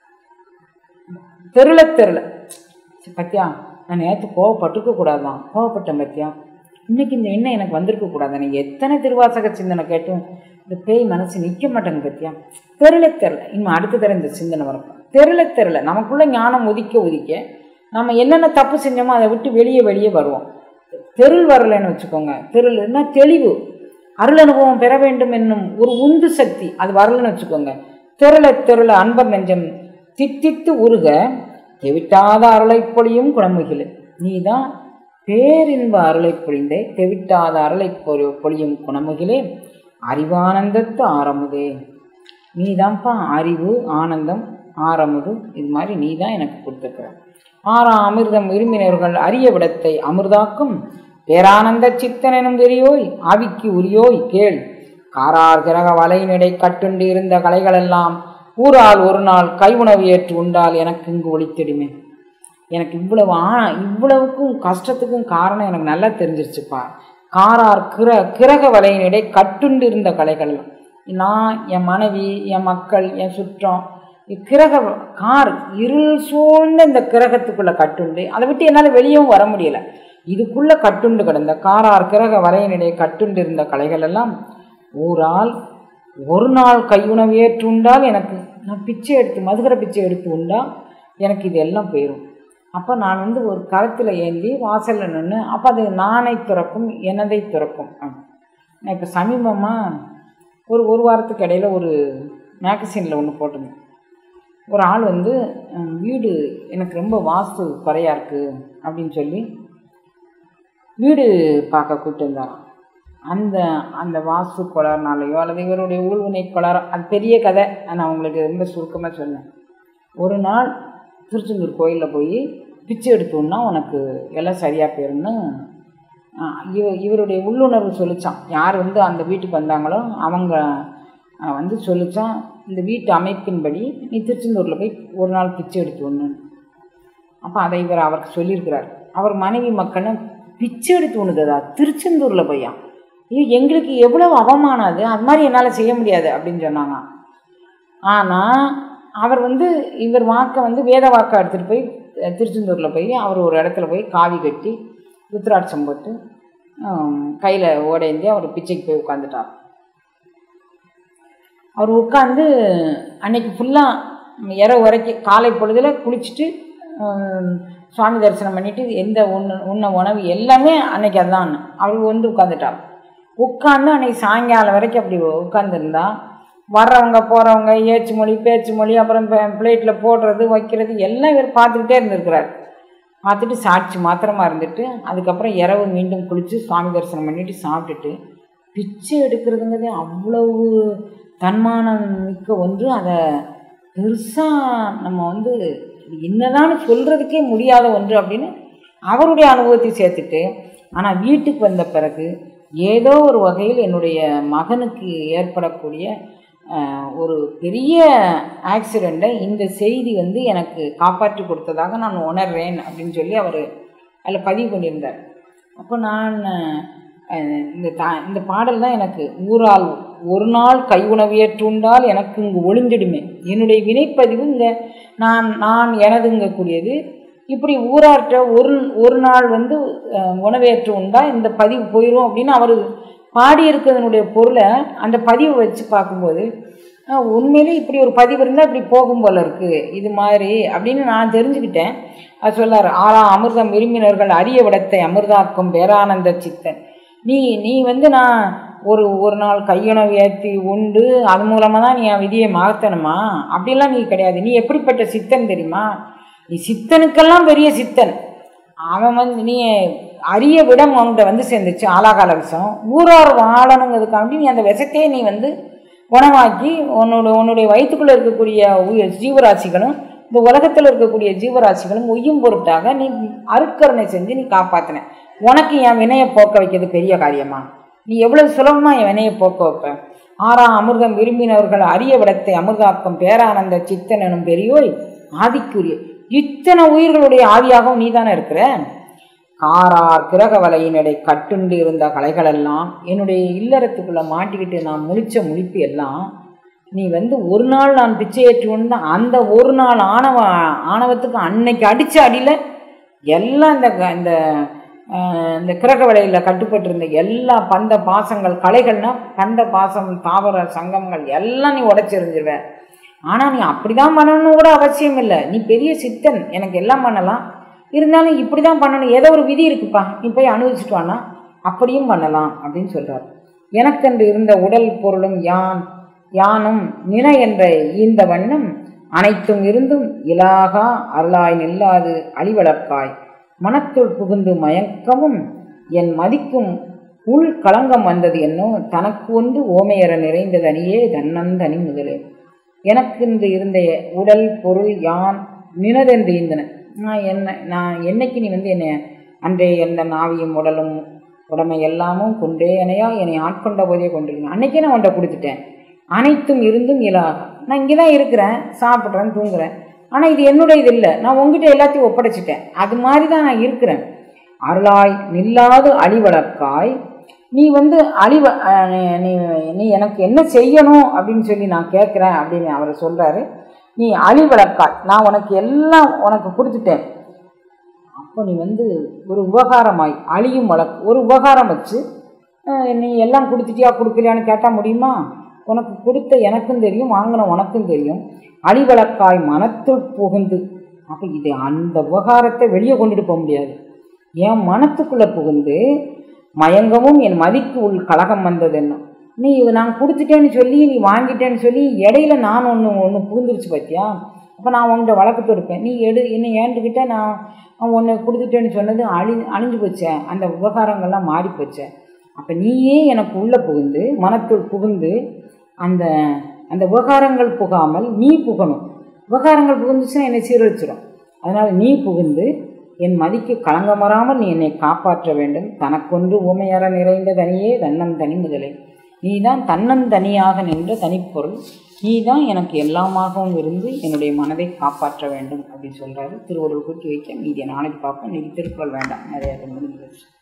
தெருள தெருள சரி, பத்தியா நான் நேற்று கோவப்பட்டுக்க கூடாதான் கோவப்பட்டேன் பத்தியா இன்னைக்கு இந்த எண்ணம் எனக்கு வந்திருக்க கூடாது நீங்கள் எத்தனை திருவாசக சிந்தனை கேட்டும் இந்த பேய் மனசு நிற்க மாட்டேங்க பத்தியா தெருள தெருள இன்னும் அடுத்த தடவை இந்த சிந்தனை வரும் தெருள தெருள நமக்குள்ள ஞானம் ஒதிக்க ஒதிக்க நம்ம என்னென்ன தப்பு செஞ்சோமோ அதை விட்டு வெளியே வெளியே வருவோம் தெருள் வரலைன்னு வச்சுக்கோங்க தெருள்னா தெளிவு அருள் அனுபவம் பெற வேண்டும் என்னும் ஒரு உந்து சக்தி அது வரலன்னு வச்சுக்கோங்க தெருள தெருள அன்பர் நெஞ்சம் தித்தித்து உருக தெவிட்டாத அருளைப் பொழியும் குணமுகிலே நீதான் பேரின்ப அருளைப் பொழிந்தே தெவிட்டாத அருளைப் பொ- பொழியும் குணமுகிலே அறிவானந்தத்து ஆரமுதே நீதான்ப்பா அறிவு ஆனந்தம் ஆரமுது இது மாதிரி நீ தான் எனக்கு கொடுத்துருக்குற ஆறா அமிர்தம் விரும்பினர்கள் அரிய விடத்தை அமிர்தாக்கும் பேரானந்த சித்தனெனும் வெறியோய் ஆவிக்கு உரியோய் கேள் காரார் கிரக வலையினிடை கட்டுண்டு இருந்த கலைகளெல்லாம் ஊரால் ஒரு நாள் கை உணவு ஏற்று உண்டால் எனக்கு இங்கு ஒளித்திடுமே எனக்கு இவ்வளவு ஆ இவ்வளவுக்கும் கஷ்டத்துக்கும் காரணம் எனக்கு நல்லா தெரிஞ்சிருச்சுப்பா காரார் கிர கிரக வலையினிடை கட்டுண்டு இருந்த கலைகள் நான் என் மனைவி என் மக்கள் என் சுற்றம் கிரக கார் இருள் சூழ்ந்த இந்த கிரகத்துக்குள்ள கட்டுண்டு அதை விட்டு என்னால் வெளியவும் வர முடியல இதுக்குள்ள கட்டுண்டு கிடந்த காரார் கிரக வலையினிடையே கட்டுண்டு இருந்த கலைகள் எல்லாம் ஊரால் ஒரு நாள் கையுணவு ஏற்று உண்டால் எனக்கு நான் பிச்சை எடுத்து மதுகர பிச்சை எடுத்து உண்டா எனக்கு இது எல்லாம் போயிடும் அப்போ நான் வந்து ஒரு கரத்தில் ஏந்தி வாசலில் நின்று அப்போ அது நானை துறக்கும் எனதை துறக்கும் ஆ. நான் இப்போ சமீபமாக ஒரு ஒரு வாரத்துக்கு இடையில ஒரு மேகசினில் ஒன்று போட்டிருந்தேன் ஒரு ஆள் வந்து அஹ், வீடு எனக்கு ரொம்ப வாஸ்து குறையா இருக்குது அப்படின்னு சொல்லி வீடு பார்க்க கூப்பிட்டு இருந்தாராம் அந்த அந்த வாஸ்து கோளாறுனாலையோ அல்லது இவருடைய ஊழ்வினை கோளாறு அது பெரிய கதை நான் உங்களுக்கு ரொம்ப சுருக்கமாக சொன்னேன் ஒரு நாள் திருச்செந்தூர் கோயிலில் போய் பிச்சை எடுத்தோன்னா உனக்கு எல்லாம் சரியாக போயிரும்னு ஆஹ், இவ இவருடைய உள்ளுணர்வு சொல்லிச்சான் யார் வந்து அந்த வீட்டுக்கு வந்தாங்களோ அவங்க ஆஹ், வந்து சொல்லிச்சான் இந்த வீட்டு அமைப்பின்படி நீ திருச்செந்தூரில் போய் ஒரு நாள் பிச்சை எடுத்து ஒன்று அப்போ அதை இவர் அவருக்கு சொல்லியிருக்கிறார் அவர் மனைவி மக்களும் பிச்சை எடுத்து உண்ணுதா திருச்செந்தூரில் போய்யா ஐயோ எங்களுக்கு எவ்வளவு அவமானம் அது அது மாதிரி என்னால் செய்ய முடியாது அப்படின்னு சொன்னாங்க ஆனால் அவர் வந்து இவர் வாக்கை வந்து வேத வாக்கை எடுத்துகிட்டு போய் அஹ், திருச்செந்தூரில் போய் அவர் ஒரு இடத்துல போய் காவி கட்டி ருத்ராட்சம் போட்டு கையில் ஓடேந்தி அவர் பிச்சைக்கு போய் உட்காந்துட்டார் அவர் உட்காந்து அன்னைக்கு ஃபுல்லாக இரவு வரைக்கும் காலை பொழுதில் குளிச்சுட்டு ஹம், சுவாமி தரிசனம் பண்ணிட்டு எந்த உண்ண உண்ண உணவு எல்லாமே அன்னைக்கு அதான் அவர் வந்து உட்காந்துட்டாள் உட்காந்து அன்னைக்கு சாயங்காலம் வரைக்கும் அப்படி உட்காந்துருந்தா வர்றவங்க போகிறவங்க ஏச்சு மொழி பேச்சு மொழி அப்புறம் பிளேட்டில் போடுறது வைக்கிறது எல்லாம் இவர் பார்த்துக்கிட்டே இருந்திருக்கிறார் பார்த்துட்டு சாட்சி மாத்திரமா இருந்துட்டு அதுக்கப்புறம் இரவு மீண்டும் குளித்து சுவாமி தரிசனம் பண்ணிட்டு சாப்பிட்டுட்டு பிச்சை எடுக்கிறதுங்கிறது அவ்வளவு தன்மானம் மிக்க ஒன்று அதை பெருசாக நம்ம வந்து என்னதான்னு சொல்கிறதுக்கே முடியாத ஒன்று அப்படின்னு அவருடைய அனுபவத்தை சேர்த்துட்டு ஆனால் வீட்டுக்கு வந்த பிறகு ஏதோ ஒரு வகையில் என்னுடைய மகனுக்கு ஏற்படக்கூடிய அஹ், ஒரு பெரிய ஆக்சிடெண்ட்டை இந்த செய்தி வந்து எனக்கு காப்பாற்றி கொடுத்ததாக நான் உணர்றேன் அப்படின்னு சொல்லி அவர் அதில் பதிவு பண்ணியிருந்தார் அப்போ நான் அஹ், இந்த தா இந்த பாடல் தான் எனக்கு ஊரால் ஒரு நாள் கை உணவியற்றுண்டால் எனக்கு இங்கு ஒளிந்திடுமே என்னுடைய வினைப்பதிவு இங்கே நான் நான் எனதுங்கக்கூடியது இப்படி ஊராற்ற ஒரு ஒரு நாள் வந்து அஹ், உணவேற்று உண்டா இந்த பதிவு போயிடும் அப்படின்னு அவர் பாடியிருக்கிறதனுடைய பொருளை அந்த பதிவை வச்சு பார்க்கும்போது அஹ், உண்மையிலே இப்படி ஒரு பதிவு இருந்தால் இப்படி போகும் போல இருக்குது இது மாதிரி அப்படின்னு நான் தெரிஞ்சுக்கிட்டேன் அது சொல்லார் ஆறா அமிர்தம் விரும்பினர்கள் அரிய விடத்தை அமிர்தாக்கும் பேரானந்த சித்தன் நீ நீ வந்து நான் ஒரு ஒரு நாள் கையுணவு ஏற்றி உண்டு அது மூலமாக தான் நீ என் விதியை மாற்றணுமா அப்படிலாம் நீ கிடையாது நீ எப்படிப்பட்ட சித்தன் தெரியுமா நீ சித்தனுக்கெல்லாம் பெரிய சித்தன் அவன் வந்து நீ அரிய விடம் அவன்கிட்ட வந்து சேர்ந்துச்சு ஆலாகால விஷம் ஊரார் வாழணுங்கிறதுக்காண்டி நீ அந்த விஷத்தையே நீ வந்து உணவாக்கி உன்னோட உன்னுடைய வயிற்றுக்குள்ளே இருக்கக்கூடிய உயிர் ஜீவராசிகளும் இந்த உலகத்தில் இருக்கக்கூடிய ஜீவராசிகளும் உய்யும் பொருட்டாக நீ அருட்கருணை செஞ்சு நீ காப்பாத்தின உனக்கு என் வினையை போக்க வைக்கிறது பெரிய காரியமா நீ எவ்வளவு சுலபமாக என் வினையை போக்க வைப்ப ஆறாம் அமிர்தம் விரும்பினவர்கள் அரிய விடத்தை அமிர்தாக்கம் பேரானந்த சித்தன் எனும் பெரியோய் ஆதிக்குரிய இத்தனை உயிர்களுடைய ஆவியாகவும் நீ தானே இருக்கிற காரார் கிரக வலையினடை கட்டுண்டு இருந்த கலைகளெல்லாம் என்னுடைய இல்லறத்துக்குள்ளே மாட்டிக்கிட்டு நான் முழிச்ச முழிப்பு எல்லாம் நீ வந்து ஒரு நாள் நான் பிச்சை ஏற்றுவோன்னு அந்த ஒரு நாள் ஆணவ ஆணவத்துக்கு அன்னைக்கு அடித்த அடியில் எல்லாம் இந்த க- இந்த அஹ், இந்த கிரக வலையில் கட்டுப்பட்டிருந்த எல்லா பந்த பாசங்கள் கலைகள்னா பந்த பாசம் தாவர சங்கங்கள் எல்லாம் நீ உடச்சிருந்துருவ ஆனால் நீ அப்படி தான் பண்ணணும்னு கூட அவசியம் இல்லை நீ பெரிய சித்தன் எனக்கு எல்லாம் பண்ணலாம் இருந்தாலும் இப்படி தான் பண்ணணும் ஏதோ ஒரு விதி இருக்குப்பா நீ போய் அனுபவிச்சுட்டு வானா அப்படியும் பண்ணலாம் அப்படின்னு சொல்கிறார் எனக்கென்று இருந்த உடல் பொருளும் யான் யானும் நின என்ற இந்த வண்ணம் அனைத்தும் இருந்தும் இலாகா அருளாய் நில்லாது அழிவளர்க்காய் மனத்துள் புகுந்து மயக்கமும் என் மதிக்கும் உள் களங்கம் வந்தது என்னோ தனக்கு ஒன்று ஓமையற நிறைந்ததனியே தன்னந்தனி முதலே எனக்கென்று இருந்த உடல் பொருள் யான் நினதென்று இருந்தன நான் என்ன நான் என்னைக்கு நீ வந்து என்னை அன்றைய எந்த நாவியும் உடலும் உடமை எல்லாமும் கொண்டே என்னையா என்னை ஆட்கொண்ட போதே கொண்டிருக்கேன் அன்னைக்கே நான் உன்ட்ட கொடுத்துட்டேன் அனைத்தும் இருந்தும் இலாக நான் இங்கே தான் இருக்கிறேன் சாப்பிட்றேன் தூங்குறேன் ஆனால் இது என்னுடைய இது இல்லை நான் உங்ககிட்ட எல்லாத்தையும் ஒப்படைச்சிட்டேன் அது மாதிரி தான் நான் இருக்கிறேன் அருளாய் நில்லாது அழிவளர்க்காய் நீ வந்து அழிவ அஹ் நீ நீ எனக்கு என்ன செய்யணும் அப்படின்னு சொல்லி நான் கேட்குறேன் அப்படின்னு அவர் சொல்கிறாரு நீ அழிவளர்க்காய் நான் உனக்கு எல்லாம் உனக்கு கொடுத்துட்டேன் அப்போ நீ வந்து ஒரு உபகாரமாய் அழியும் வழக்கு ஒரு உபகாரம் வச்சு அஹ், நீ எல்லாம் கொடுத்துட்டியா கொடுக்கலையான்னு கேட்டால் முடியுமா உனக்கு கொடுத்த எனக்கும் தெரியும் வாங்கின உனக்கும் தெரியும் அழிவழக்காய் மனத்துள் புகுந்து அப்போ இது அந்த உபகாரத்தை வெளியே கொண்டுட்டு போக முடியாது என் மனத்துக்குள்ளே புகுந்து மயங்கவும் என் மதிக்கு உள் கலகம் வந்தது என்ன நீ இதை நான் கொடுத்துட்டேன்னு சொல்லி நீ வாங்கிட்டேன்னு சொல்லி இடையில நான் ஒன்று ஒன்று புகுந்துருச்சு பார்த்தியா அப்போ நான் உங்கள்கிட்ட வழக்கு தொடுப்பேன் நீ எடு என்ன ஏன்ட்டுக்கிட்ட நான் ஒன்று கொடுத்துட்டேன்னு சொன்னது அழி அழிஞ்சு போச்சே அந்த விவகாரங்கள்லாம் மாறி போச்சே அப்போ நீயே எனக்கு உள்ளே புகுந்து மனத்துள் புகுந்து அந்த அந்த விவகாரங்கள் புகாமல் நீ புகணும் விவகாரங்கள் புகுந்துச்சுன்னா என்னை சீரழிச்சிடும் அதனால் நீ புகுந்து என் மதிக்கு களங்கம் வராமல் நீ என்னை காப்பாற்ற வேண்டும் தனக்கொன்று ஊமையற நிறைந்த தனியே தன்னன் தனி முதலே நீ தான் தன்னந்தனியாக நின்ற தனிப்பொருள் நீ தான் எனக்கு எல்லாமாகவும் இருந்து என்னுடைய மனதை காப்பாற்ற வேண்டும் அப்படின்னு சொல்கிறாரு திருவள்ளுவர் கூட்டி வைக்க மீதியை நாளைக்கு பார்ப்போம் இன்னைக்கு திருக்குறள் வேண்டாம் நிறைய முடிஞ்சு